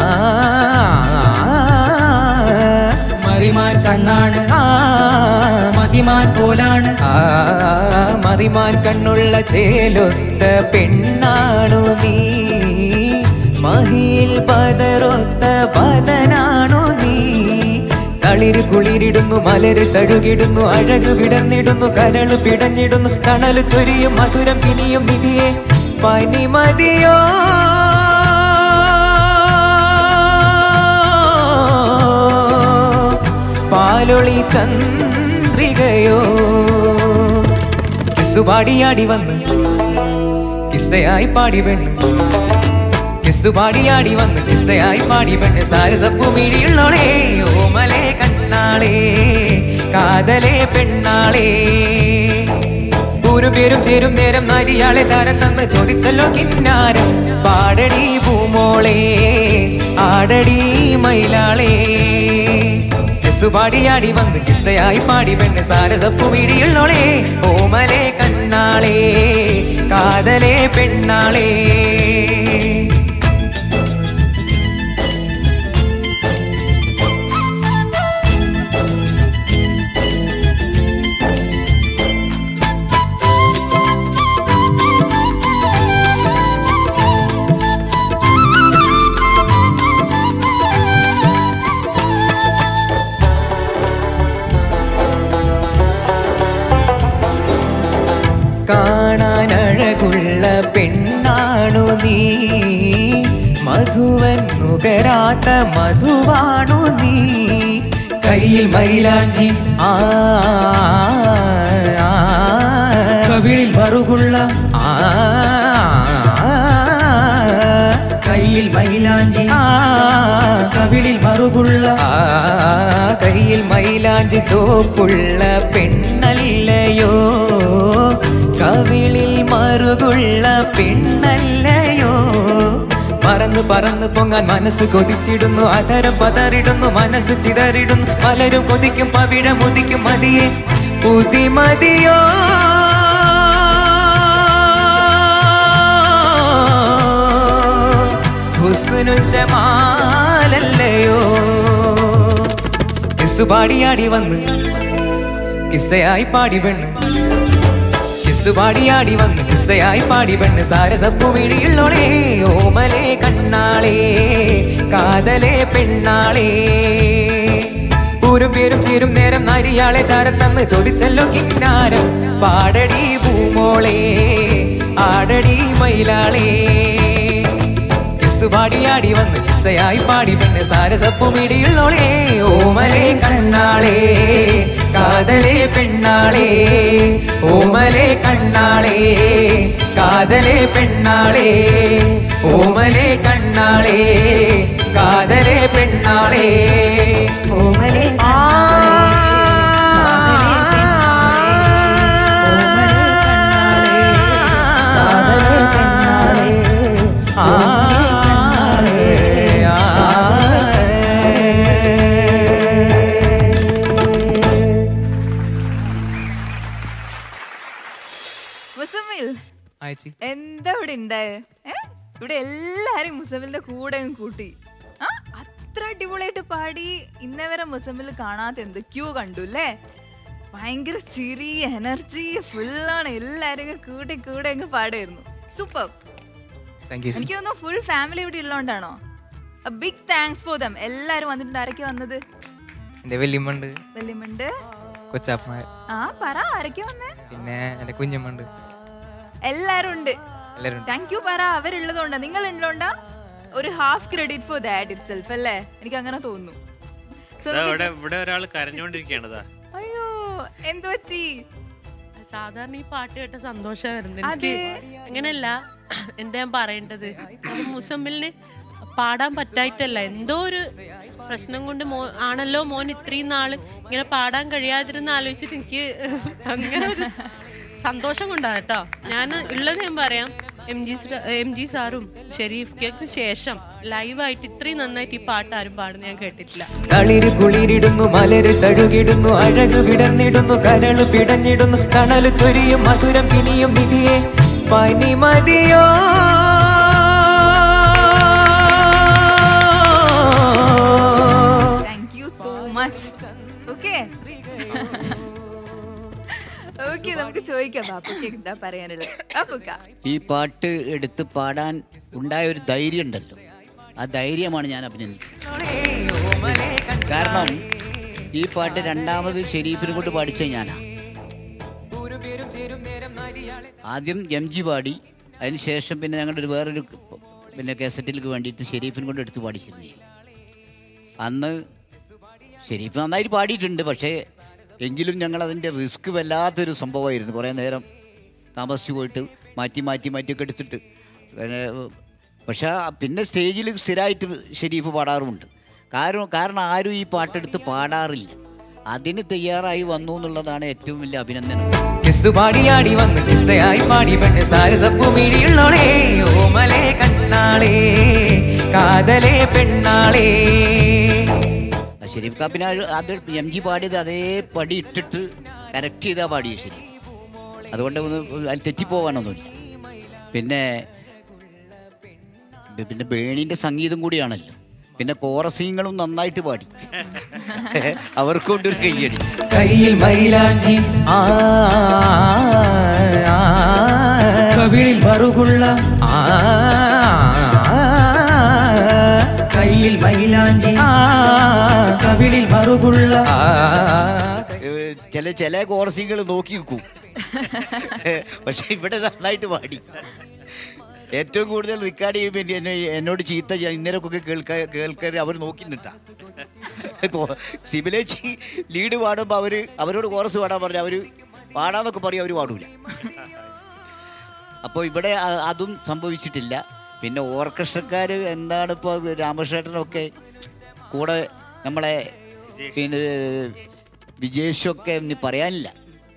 മറിമാൻ കണ്ണാണ് ആ മതിമാൻ പോലാണ് ആ മറിമാൻ കണ്ണുള്ള ചേലൊത്ത പെണ്ണാണു നീ മഹിയിൽ പതറൊത്ത പതനാണു നീ തളിര് കുളിരിടുന്നു മലര് തഴുകിടുന്നു അഴക് വിടർന്നിടുന്നു കരള് പിടഞ്ഞിടുന്നു കണല് ചൊരിയും മധുരം കിനിയും വിധിയെ പനിമതിയോ പാലൊളി ചന്ദ്രികയോ കിസ്സു പാടിയാടി വന്ന് കിസ്സയായി പാടി പെണ്ണ് കിസ്സു പാടിയാടി വന്ന് കിസ്സയായി പാടി പെണ്ണ് സാരസപ്പു മിഴിയുള്ളോളേ ഓമലേ കണ്ണാളേ കാതലേ പെണ്ണാളേ ഊരും പേരും ചേരും നേരം നരിയാളെ ചാരത്തന്ന് ചോദിച്ചല്ലോ കിന്നാരം പാടടി പൂമോളേ ആടടി മയിലാളേ കിസ്സു പാടിയാടി വന്ന് കിസ്സയായി പാടി പെണ്ണ് സാരസപ്പു മിഴിയുള്ളോളേ ഓമലേ കണ്ണാളേ കാതലേ പെണ്ണാളേ കാണാൻ അഴകുള്ള പെണ്ണാണു നീ മധുവൻ നുകരാത്ത മധുവാണു നീ കയ്യിൽ മൈലാഞ്ചി ആ ആ, കവിളിൽ മറുകുള്ള ആ കയ്യിൽ മൈലാഞ്ചി ആ കവിളിൽ മറുകുള്ള ആ കയ്യിൽ മൈലാഞ്ചി ചോപ്പുള്ള പെണ്ണല്ലയോ കവിളിൽ മറുകുള്ള പെണ്ണല്ലയോ പറന്ന് പറന്ന് പൊങ്ങാൻ മനസ്സ് കൊതിച്ചിടുന്നു അധരം പതറിടുന്നു മനസ്സ് ചിതറിടുന്നു പലരും കൊതിക്കും പവിഴ മുതിക്കും മതിയെ പുതിമതിയോ ഹുസ്നുൽ ജമാലല്ലയോ കിസ് പാടിയാടി വന്ന് കിസ്സയായി പാടി പെണ്ണ് കിസ് പാടിയാടി വന്ന് കിസ്സയായി പാടി പെണ്ണ് സാരസപ്പുമിഴിയുള്ളോളേ ഓമലേ കണ്ണാളേ കാതലേ പെണ്ണാളേ ൂരും പേരും ചേരും നേരം നരിയാളെ ചാരത്തന്ന് ചോദിച്ചല്ലോ കിന്നാരം പാടടി പൂമോളേ ആടടി മയിലാളേ കിസ് പാടിയാടി വന്ന് കിസ്സയായി പാടി പെണ്ണ് സാരസപ്പുമിടിയുള്ളോളേ ഓമലേ കണ്ണാളേ കാതലേ പെണ്ണാളേ ഓമലേ കണ്ണാളേ കാതലേ പെണ്ണാളേ ഓമലേ കണ്ണാളേ കാതലേ പെണ്ണാളേ ഓമലേ മുസമ്മിൽ അയച്ചി എന്താ ഇവിടെ ഉണ്ടായേ ഏ ഇവിടെ എല്ലാരും മുസമ്മിലിന്റെ കൂടെ അങ്ങ് കൂട്ടി ആ അത്ര അടിപൊളിയായിട്ട് പാടി ഇന്നേ വരെ മുസമ്മിൽ കാണാത്ത എന്തൊക്കെയോ കണ്ടു അല്ലേ ഭയങ്കര ചിരി എനർജി ഫുള്ളാണ് എല്ലാരും അങ്ങ് കൂട്ടി കൂടെ അങ്ങ് പാടായിരുന്നു സൂപ്പർ താങ്ക് യു എനിക്ക് തോന്നുന്നു ഫുൾ ഫാമിലി ഇവിടെ ഉള്ളതുകൊണ്ടാണോ ബിഗ് താങ്ക്സ് ഫോർ ദം എല്ലാരും വന്നിട്ടുണ്ട് ആരൊക്കെ വന്നത് എൻ്റെ വല്യമ്മണ്ട് വല്യമ്മണ്ട് കൊച്ചാപ്പ ആ പറ ആരൊക്കെ വന്നേ പിന്നെ എൻ്റെ കുഞ്ഞമ്മണ്ട് എല്ലാരും ഉണ്ട് എല്ലാവരും ഉണ്ട് താങ്ക് യു പറ അവരുള്ളതുകൊണ്ടാ നിങ്ങൾ ഉള്ളതുകൊണ്ടാ ഒരു half credit for that itself അല്ലേ എനിക്ക് അങ്ങനെ തോന്നുന്നു So, ദാ നമുക്ക് ഇവിടെ ഇവിടെ ഒരാൾ കരഞ്ഞോണ്ടിരിക്കുകയാണതാ അയ്യോ എന്ത് പറ്റി സാധാരണ ഈ പാട്ട് കേട്ട സന്തോഷം വരുന്നത് എനിക്ക് അങ്ങനെയല്ല എന്താ ഞാൻ പറയേണ്ടത് അത് മുസമ്മിലിന് പാടാൻ പറ്റായിട്ടല്ല എന്തോ ഒരു പ്രശ്നം കൊണ്ട് മോ ആണല്ലോ മോൻ ഇത്രയും നാള് ഇങ്ങനെ പാടാൻ കഴിയാതിരുന്ന ആലോചിച്ചിട്ട് എനിക്ക് അങ്ങനെ ഒരു സന്തോഷം കൊണ്ടാണ് കേട്ടോ ഞാൻ ഉള്ളത് ഞാൻ പറയാം എം ജി എം ജി സാറും ഷെരീഫ് കേക്ക് ശേഷം ലൈവായിട്ട് ഇത്രയും നന്നായിട്ട് ഈ പാട്ട് ആരും പാടുന്ന ഞാൻ കേട്ടിട്ടില്ല തളിര് കുളിരിടുന്നു മലര് തഴുകിടുന്നു അഴക് വിടർന്നിടുന്നു കരള് പിടഞ്ഞിടുന്നു തണല് ചൊരിയും മധുരം പിനിയും വിധിയെ പനിമതിയോ thank you so much okay okay നമുക്ക് ചോദിക്കാം ബാപ്പുക്ക് എന്താ പറയാനുള്ളത് ബാപ്പുക്ക ഈ പാട്ട് എടുത്ത് പാടാൻ ഉണ്ടായ ഒരു ധൈര്യം ഉണ്ടല്ലോ ആ ധൈര്യമാണ് ഞാൻ അഭിനന്ദിക്കുന്നത് കാരണം ഈ പാട്ട് രണ്ടാമത് ഷെരീഫിനെ കൊണ്ട് പാടിച്ചത് ഞാനാ ആദ്യം എം ജി പാടി അതിനുശേഷം പിന്നെ ഞങ്ങളുടെ ഒരു വേറൊരു പിന്നെ കേസറ്റിലേക്ക് വേണ്ടിയിട്ട് ഷെരീഫിനെ കൊണ്ട് എടുത്ത് പാടിച്ചിരുന്നു ഞാൻ. അന്ന് ഷെരീഫ് നന്നായിട്ട് പാടിയിട്ടുണ്ട് പക്ഷേ എങ്കിലും ഞങ്ങൾ അതിൻ്റെ റിസ്ക് വല്ലാത്തൊരു സംഭവമായിരുന്നു കുറേ നേരം താമസിച്ചു പോയിട്ട് മാറ്റി മാറ്റി മാറ്റിയൊക്കെ എടുത്തിട്ട് പിന്നെ, പക്ഷേ ആ പിന്നെ സ്റ്റേജിൽ സ്ഥിരമായിട്ട് ഷെരീഫ് പാടാറുമുണ്ട് കാരണം കാരണം ആരും ഈ പാട്ടെടുത്ത് പാടാറില്ല അതിന് തയ്യാറായി വന്നു എന്നുള്ളതാണ് ഏറ്റവും വലിയ അഭിനന്ദനം കിസ് പാടിയാടി വന്ന് കിസ്സയായി പാടി പെണ്ണ് സാരസപ്പുമിഴിയുള്ളോളേ ഓമലേ കണ്ണാളേ കാതലേ പെണ്ണാളേ ആ ഷെരീഫ് കാപ്പിന് അത് എം ജി പാടിയത് അതേ പടി ഇട്ടിട്ട് കറക്റ്റ് ചെയ്താ പാടിയത് ശരി അതുകൊണ്ട് ഒന്ന് അതിൽ തെറ്റിപ്പോവാനൊന്നുമില്ല പിന്നെ പിന്നെ ബേണിൻ്റെ സംഗീതം കൂടിയാണല്ലോ പിന്നെ കോറസീങ്ങളും നന്നായിട്ട് പാടി അവർക്കൊണ്ടൊരു കയ്യടി കയ്യിൽ മൈലാഞ്ചി ആ ആ, കവിളിൽ മറുകുള്ള ആ കയ്യിൽ മൈലാഞ്ചി ആ കവിളിൽ മറുകുള്ള ആ ഏഹ് ചില ചില കോർസികൾ നോക്കി നിൽക്കും പക്ഷെ ഇവിടെ നന്നായിട്ട് പാടി ഏറ്റവും കൂടുതൽ റെക്കോർഡ് ചെയ്യുമ്പോൾ എന്നെ- എന്നെ എന്നോട് ചീത്ത ചെയ്യാൻ ഇന്നേരമൊക്കെ കേൾക്കാ കേൾക്കാൻ അവർ നോക്കി നിട്ടാ സിബിലേച്ചി ലീഡ് പാടുമ്പോൾ അവർ അവരോട് കോറസ് പാടാൻ പറഞ്ഞാൽ അവർ പാടാന്നൊക്കെ പറയും അവർ പാടൂല അപ്പോൾ ഇവിടെ അ- അതും സംഭവിച്ചിട്ടില്ല പിന്നെ ഓർക്കസ്ട്രക്കാർ എന്താണ് ഇപ്പോൾ രാമകൃഷ്ണേട്ടനൊക്കെ കൂടെ നമ്മളെ പിന്നെ വിജേഷൊക്കെ ഇനി പറയാനില്ല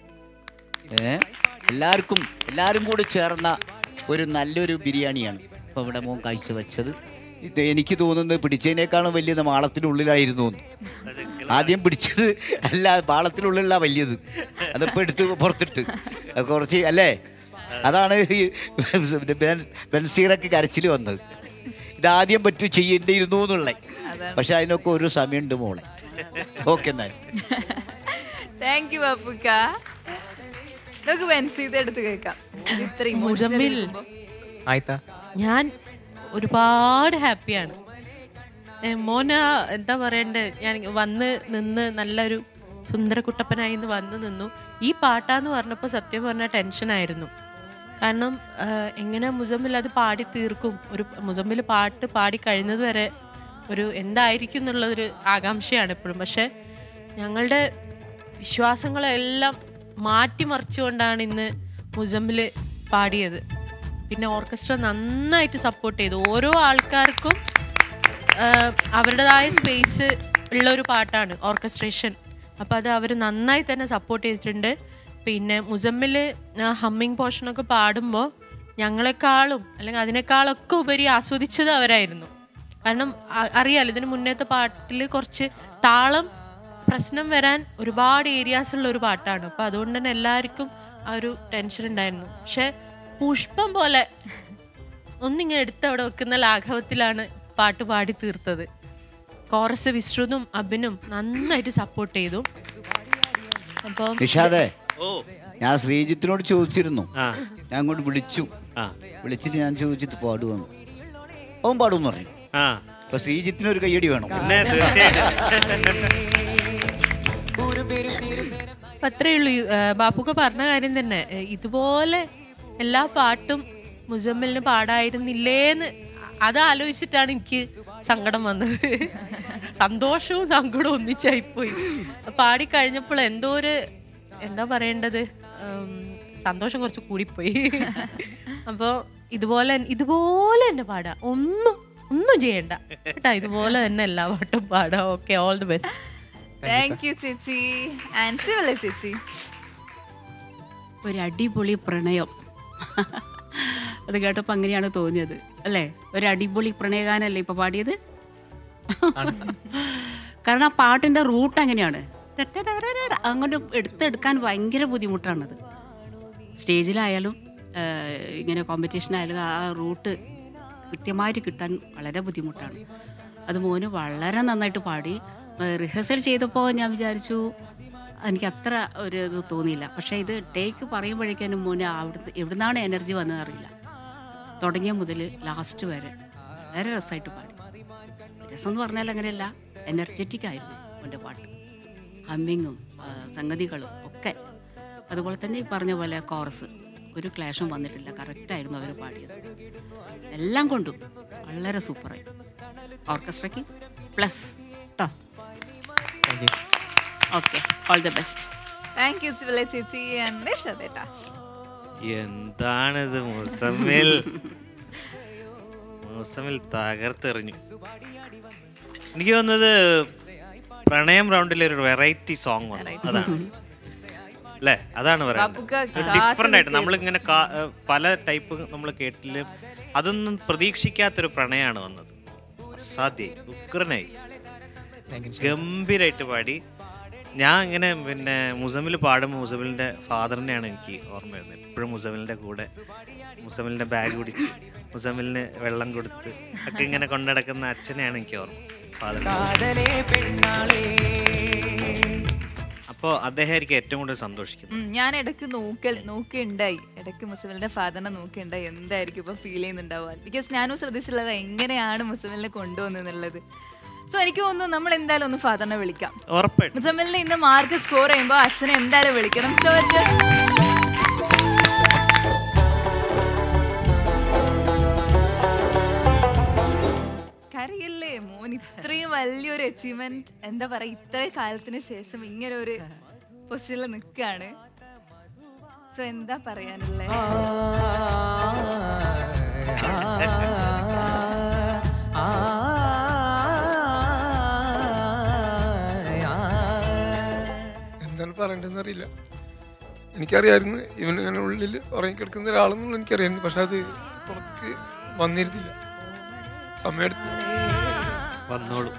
ഏ എല്ലാവർക്കും എല്ലാവരും കൂടി ചേർന്ന ഒരു നല്ലൊരു ബിരിയാണിയാണ് ഇപ്പോൾ ഇവിടെ മോൻ കാഴ്ചവെച്ചത് ഇത് എനിക്ക് തോന്നുന്നത് പിടിച്ചതിനേക്കാളും വലിയത് മാളത്തിനുള്ളിലായിരുന്നു എന്ന്. ആദ്യം പിടിച്ചത് അല്ല മാളത്തിനുള്ളിലാ വലിയത് അതിപ്പോൾ എടുത്ത് പുറത്തിട്ട് അത് കുറച്ച് അല്ലേ അതാണ് ഈ ബെൻ- ബെൻസീറക്ക് കരച്ചിൽ വന്നത് ഇതാദ്യം പറ്റു ചെയ്യേണ്ടിയിരുന്നു എന്നുള്ളത് അതാണ്. പക്ഷെ അതിനൊക്കെ ഒരു സമയമുണ്ട് മോളെ ഓക്കെ എന്നാൽ താങ്ക് യു അപ്പുക്ക നമുക്ക് വെൻസീത് എടുത്ത് കേൾക്കാം ഇത് ഇത്ര emotional മുസമ്മിൽ. ഇരിക്കുമ്പോ. ആയിത്താ ഞാൻ ഒരുപാട് ഹാപ്പിയാണ് ഏ, മോന എന്താ പറയണ്ടേ ഞാൻ വന്ന് നിന്ന് നല്ലൊരു സുന്ദരക്കുട്ടപ്പനായി ഇന്ന് വന്ന് നിന്നു ഈ പാട്ടാന്ന് പറഞ്ഞപ്പോൾ സത്യം പറഞ്ഞാൽ ടെൻഷനായിരുന്നു കാരണം ആ, എങ്ങനെ മുസമ്മിൽ അത് പാടി തീർക്കും ഒരു മുസമ്മിൽ പാട്ട് പാടി കഴിയുന്നത് വരെ ഒരു എന്തായിരിക്കും എന്നുള്ളതൊരു ആകാംക്ഷയാണ് എപ്പോഴും പക്ഷെ ഞങ്ങളുടെ വിശ്വാസങ്ങളെല്ലാം മാറ്റിമറിച്ചുകൊണ്ടാണ് ഇന്ന് മുസമ്മിൽ പാടിയത് പിന്നെ ഓർക്കസ്ട്ര നന്നായിട്ട് സപ്പോർട്ട് ചെയ്തു ഓരോ ആൾക്കാർക്കും ആഹ്, അവരുടേതായ സ്പേസ് ഉള്ള ഒരു പാട്ടാണ് ഓർക്കസ്ട്രേഷൻ അപ്പോൾ അത് അവർ നന്നായി തന്നെ സപ്പോർട്ട് ചെയ്തിട്ടുണ്ട് പിന്നെ മുസമ്മിൽ ഹമ്മിങ് പോർഷനൊക്കെ പാടുമ്പോൾ ഞങ്ങളെക്കാളും അല്ലെങ്കിൽ അതിനേക്കാളൊക്കെ ഉപരി ആസ്വദിച്ചത് അവരായിരുന്നു കാരണം അ- അറിയാലോ ഇതിന് മുന്നേത്തെ പാട്ടിൽ കുറച്ച് താളം പ്രശ്നം വരാൻ ഒരുപാട് ഏരിയാസ് ഉള്ള ഒരു പാട്ടാണ് അപ്പോൾ അതുകൊണ്ട് തന്നെ എല്ലാവർക്കും ആ ഒരു ടെൻഷൻ ഉണ്ടായിരുന്നു പക്ഷെ പുഷ്പം പോലെ ഒന്നിങ്ങനെ എടുത്ത് അവിടെ വെക്കുന്ന ലാഘവത്തിലാണ് പാട്ട് പാടി തീർത്തത് കോറസ് വിശ്രുതും അബിനും നന്നായിട്ട് സപ്പോർട്ട് ചെയ്തു അപ്പോൾ നിഷാദേ ഓ ഞാൻ ശ്രീജിത്തിനോട് ചോദിച്ചിരുന്നു ആ. ഞാൻ അങ്ങോട്ട് വിളിച്ചു ആ. വിളിച്ചിട്ട് ഞാൻ ചോദിച്ചിട്ട് പാടുവന്നു അവൻ പാടുമെന്ന് പറഞ്ഞു ആ അപ്പൊ ശ്രീജിത്തിന് ഒരു കയ്യടി വേണം പിന്നെ തീർച്ചയായിട്ടും അപ്പൊ അത്രയേ ഉള്ളൂ ഈ, ആ, ബാപ്പുക്ക പറഞ്ഞ കാര്യം തന്നെ ഏ, ഇതുപോലെ എല്ലാ പാട്ടും മുസമ്മിലിന് പാടായിരുന്നില്ലേന്ന് അത് ആലോചിച്ചിട്ടാണ് എനിക്ക് സങ്കടം വന്നത് സന്തോഷവും സങ്കടവും ഒന്നിച്ചായിപ്പോയി പാടി കഴിഞ്ഞപ്പോൾ എന്തോ ഒരു എന്താ പറയേണ്ടത് ഉം, സന്തോഷം കുറച്ച് കൂടിപ്പോയി അപ്പോൾ ഇതുപോലെ ഇതുപോലെ തന്നെ പാടാം ഒന്നും ഒന്നും ചെയ്യണ്ട കേട്ടാ ഇതുപോലെ തന്നെ എല്ലാ പാട്ടും പാടാം okay all the best thank you ചേച്ചി ആൻസി അല്ലേ ചേച്ചി ഒരു അടിപൊളി പ്രണയം അത് കേട്ടപ്പോൾ അങ്ങനെയാണ് തോന്നിയത് അല്ലേ ഒരു അടിപൊളി പ്രണയഗാനല്ലേ ഇപ്പൊ പാടിയത് കാരണം ആ പാട്ടിന്റെ റൂട്ട് അങ്ങനെയാണ് ടട്ടടറററ അങ്ങോട്ട് എടുത്തെടുക്കാൻ ഭയങ്കര ബുദ്ധിമുട്ടാണത് സ്റ്റേജിലായാലും ആ, ഇങ്ങനെ കോമ്പറ്റീഷൻ ആയാലും ആ റൂട്ട് കൃത്യമായിട്ട് കിട്ടാൻ വളരെ ബുദ്ധിമുട്ടാണ് അത് മോന് വളരെ നന്നായിട്ട് പാടി റിഹേഴ്സൽ ചെയ്തപ്പോൾ ഞാൻ വിചാരിച്ചു എനിക്ക് അത്ര ഒരു ഇത് തോന്നിയില്ല പക്ഷേ ഇത് ടേക്ക് പറയുമ്പോഴേക്കും മോന് അവിടുത്തെ എവിടുന്നാണ് എനർജി വന്നതെന്ന് അറിയില്ല തുടങ്ങിയ മുതൽ ലാസ്റ്റ് വരെ വളരെ രസമായിട്ട് പാടി രസം എന്ന് പറഞ്ഞാൽ അങ്ങനെയല്ല എനർജറ്റിക് ആയിരുന്നു എൻ്റെ പാട്ട് ഹമ്മിങ്ങും ആ, സംഗതികളും ഒക്കെ അതുപോലെ തന്നെ ഈ പറഞ്ഞ പോലെ കോറസ് ഒരു ക്ലേശം വന്നിട്ടില്ല കറക്റ്റായിരുന്നു അവർ പാടിയത് എല്ലാം കൊണ്ടും വളരെ സൂപ്പറായി ഓർക്കസ്ട്രയ്ക്ക് പ്ലസ് കേട്ടോ okay all the best thank you സിവിലെ ചേച്ചി ആൻഡ് നിഷാദേട്ടാ എന്താണിത് മുസമ്മിൽ മുസമ്മിൽ തകർത്തെറിഞ്ഞു എനിക്ക് തോന്നുന്നത് പ്രണയം റൗണ്ടിലെ ഒരു വെറൈറ്റി സോങ് വന്നു അതാണ് അല്ലേ അതാണ് ബാപ്പുക്ക പറയുന്നത് കാത്ത് ഡിഫറെന്റ് ആയിട്ട് നിൽക്കുകയായിരുന്നു. നമ്മളിങ്ങനെ കാ- ഏഹ് പല ടൈപ്പ് നമ്മൾ കേട്ടില്ല അതൊന്നും പ്രതീക്ഷിക്കാത്തൊരു പ്രണയമാണ് വന്നത് അസാധ്യായി ഉഗ്രനായി ഗംഭീരായിട്ട് പാടി ഞാൻ ഇങ്ങനെ പിന്നെ മുസമിൽ പാടുമ്പോൾ മുസമിലിന്റെ ഫാദറിനെയാണ് എനിക്ക് ഓർമ്മ വരുന്നത് എപ്പോഴും മുസമിലിന്റെ കൂടെ മുസമിലിന്റെ ബാഗ് പിടിച്ച് മുസമിലിന് വെള്ളം കൊടുത്ത് ഒക്കെ ഇങ്ങനെ കൊണ്ടടക്കുന്ന അച്ഛനെയാണ് എനിക്ക് ഓർമ്മ ഫാദറിനെ അപ്പോൾ അദ്ദേഹമായിരിക്കും ഏറ്റവും കൂടുതൽ സന്തോഷിക്കുന്നത് ഉം, ഞാൻ ഇടയ്ക്ക് നോക്കൽ നോക്കിയുണ്ടായി ഇടയ്ക്ക് മുസമിലിന്റെ ഫാദറിനെ നോക്കിയുണ്ടായി എന്തായിരിക്കും ഇപ്പൊ ഫീൽ ചെയ്യുന്നുണ്ടാവുക ബിക്കോസ് ഞാനും ശ്രദ്ധിച്ചിട്ടുള്ളത് എങ്ങനെയാണ് മുസമിലിനെ കൊണ്ടുവന്നെന്നുള്ളത് സോ എനിക്ക് തോന്നുന്നു നമ്മൾ എന്തായാലും ഒന്ന് ഫാദറിനെ വിളിക്കാം ഉറപ്പായിട്ടും മുസമ്മിലിന് ഇന്ന് മാർക്ക് സ്കോർ ചെയ്യുമ്പോൾ അച്ഛനെ എന്തായാലും വിളിക്കണം സോ കരയല്ലേ മോൻ ഇത്രയും വലിയൊരു അച്ചീവ്മെന്റ് എന്താ പറയാ ഇത്രയും കാലത്തിന് ശേഷം ഇങ്ങനെ ഒരു പൊസിഷനിൽ നിൽക്കാണ് സോ എന്താ പറയാനുള്ളേ എന്താണ് പറയേണ്ടതെന്ന് അറിയില്ല എനിക്കറിയായിരുന്നു ഇവൻ ഇങ്ങനെ ഉള്ളിൽ ഉറങ്ങിക്കിടക്കുന്ന ഒരാളെന്നുള്ള എനിക്കറിയായിരുന്നു പക്ഷെ അത് പുറത്തേക്ക് വന്നിരുന്നില്ല സമയമെടുത്ത് വന്നോളൂ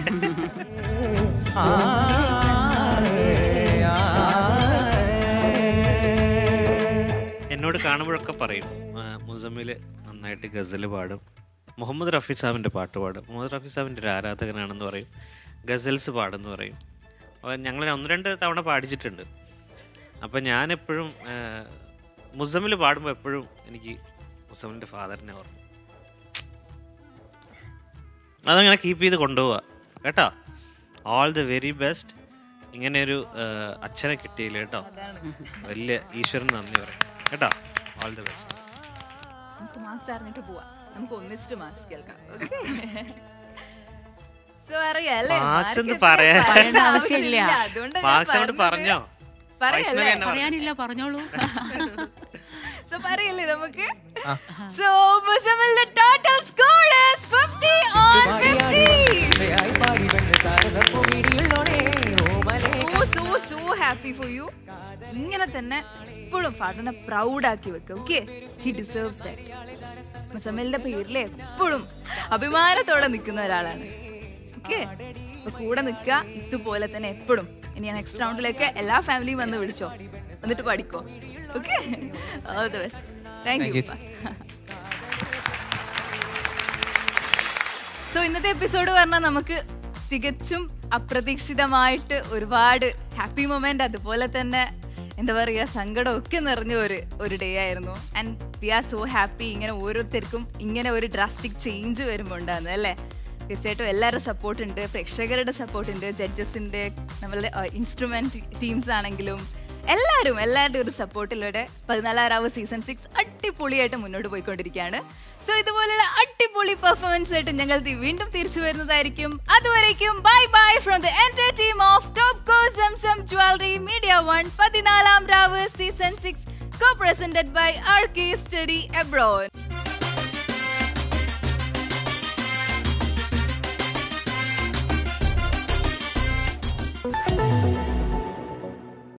എന്നോട് കാണുമ്പോഴൊക്കെ പറയും ആ, മുസമ്മിൽ നന്നായിട്ട് ഗസൽ പാടും മുഹമ്മദ് റഫി സാബിൻ്റെ പാട്ട് പാടും മുഹമ്മദ് റഫി സാബിൻ്റെ ഒരു ആരാധകനാണെന്ന് പറയും ഗസൽസ് പാടുമെന്ന് പറയും അപ്പോൾ ഞങ്ങൾ ഒന്ന് രണ്ട് തവണ പാടിച്ചിട്ടുണ്ട് അപ്പോൾ ഞാനെപ്പോഴും മുസമ്മിൽ പാടുമ്പോൾ എപ്പോഴും എനിക്ക് മുസമ്മിൻ്റെ ഫാദറിനെ ഓർമ്മ അതങ്ങനെ കീപ്പ് ചെയ്ത് കൊണ്ടുപോവുക കേട്ടോ ഓൾ ദി വെരി ബെസ്റ്റ് ഇങ്ങനെ ഒരു അച്ഛനെ കിട്ടിയില്ല കേട്ടോ വലിയ ഈശ്വരന് നന്ദി പറയും കേട്ടോ ഓൾ ദി ബെസ്റ്റ് നമുക്ക് മാർക്സ് അറിഞ്ഞിട്ട് പോവാം നമുക്ക് ഒന്നിച്ചിട്ട് മാർക്സ് കേൾക്കാം സോ അറിയാം അല്ലേ Marks Mark എന്ത് എത്ര പറയാൻ? പറയേണ്ട ആവശ്യമില്ല. അതുകൊണ്ടാ ഞാൻ മാർക്സ് അങ്ങോട്ട് പറഞ്ഞത്. പറഞ്ഞോ പറയല്ലേ? വൈഷ്ണവി എന്നെ പറഞ്ഞു. പറയാനില്ല പറഞ്ഞോളൂ സോ പറയല്ലേ നമുക്ക് സോ മുസമ്മിലിന്റെ total score is 50 on 50 so so so happy for you ഇങ്ങനെ തന്നെ എപ്പോഴും ഫാദറിനെ പ്രൗഡ് ആക്കി വെക്കുക ഓക്കെ ഹി ഡിസേർവ്സ് ദാറ്റ് മുസമ്മിലിന്റെ പേരിൽ എപ്പോഴും അഭിമാനത്തോടെ നിൽക്കുന്ന ഒരാളാണ് ഓക്കെ അപ്പൊ കൂടെ നിൽക്കുക ഇതുപോലെ തന്നെ എപ്പോഴും ഇനി നെക്സ്റ്റ് റൗണ്ടിലേക്ക് എല്ലാ ഫാമിലിയും വന്ന് വിളിച്ചോ എന്നിട്ട് പഠിക്കോ okay all the best thank Thank you you. So ഇന്നത്തെ എപ്പിസോഡ് പറഞ്ഞാൽ നമുക്ക് തികച്ചും അപ്രതീക്ഷിതമായിട്ട് ഒരുപാട് ഹാപ്പി മൊമെന്റ് അതുപോലെ തന്നെ എന്താ പറയുക സങ്കടമൊക്കെ നിറഞ്ഞ ഒരു ഒരു ഡേ ആയിരുന്നു and we are so happy ഇങ്ങനെ ഓരോരുത്തർക്കും ഇങ്ങനെ ഒരു ഡ്രാസ്റ്റിക് ചേഞ്ച് വരുമ്പോൾ ഉണ്ടാകുന്നത് അല്ലേ തീർച്ചയായിട്ടും എല്ലാവരുടെ സപ്പോർട്ട് ഉണ്ട് പ്രേക്ഷകരുടെ സപ്പോർട്ട് ഉണ്ട് ജഡ്ജസിൻ്റെ നമ്മളുടെ ഇൻസ്ട്രുമെന്റ് ടീംസ് ആണെങ്കിലും എല്ലാവരും എല്ലാവരുടെയും ഒരു സപ്പോർട്ടിലൂടെ പതിനാലാറാവ് സീസൺ സിക്സ് അടിപൊളിയായിട്ട് മുന്നോട്ട് പോയിക്കൊണ്ടിരിക്കുകയാണ് സോ ഇതുപോലുള്ള അടിപൊളി പെർഫോമൻസ് ആയിട്ട് ഞങ്ങൾ തി- വീണ്ടും തിരിച്ചു വരുന്നതായിരിക്കും അതുവരേക്കും bye bye from the entire team of Topco Zamzam jewellery media one പതിനാലാം രാവ് season six co presented by R K study abroad Thank you.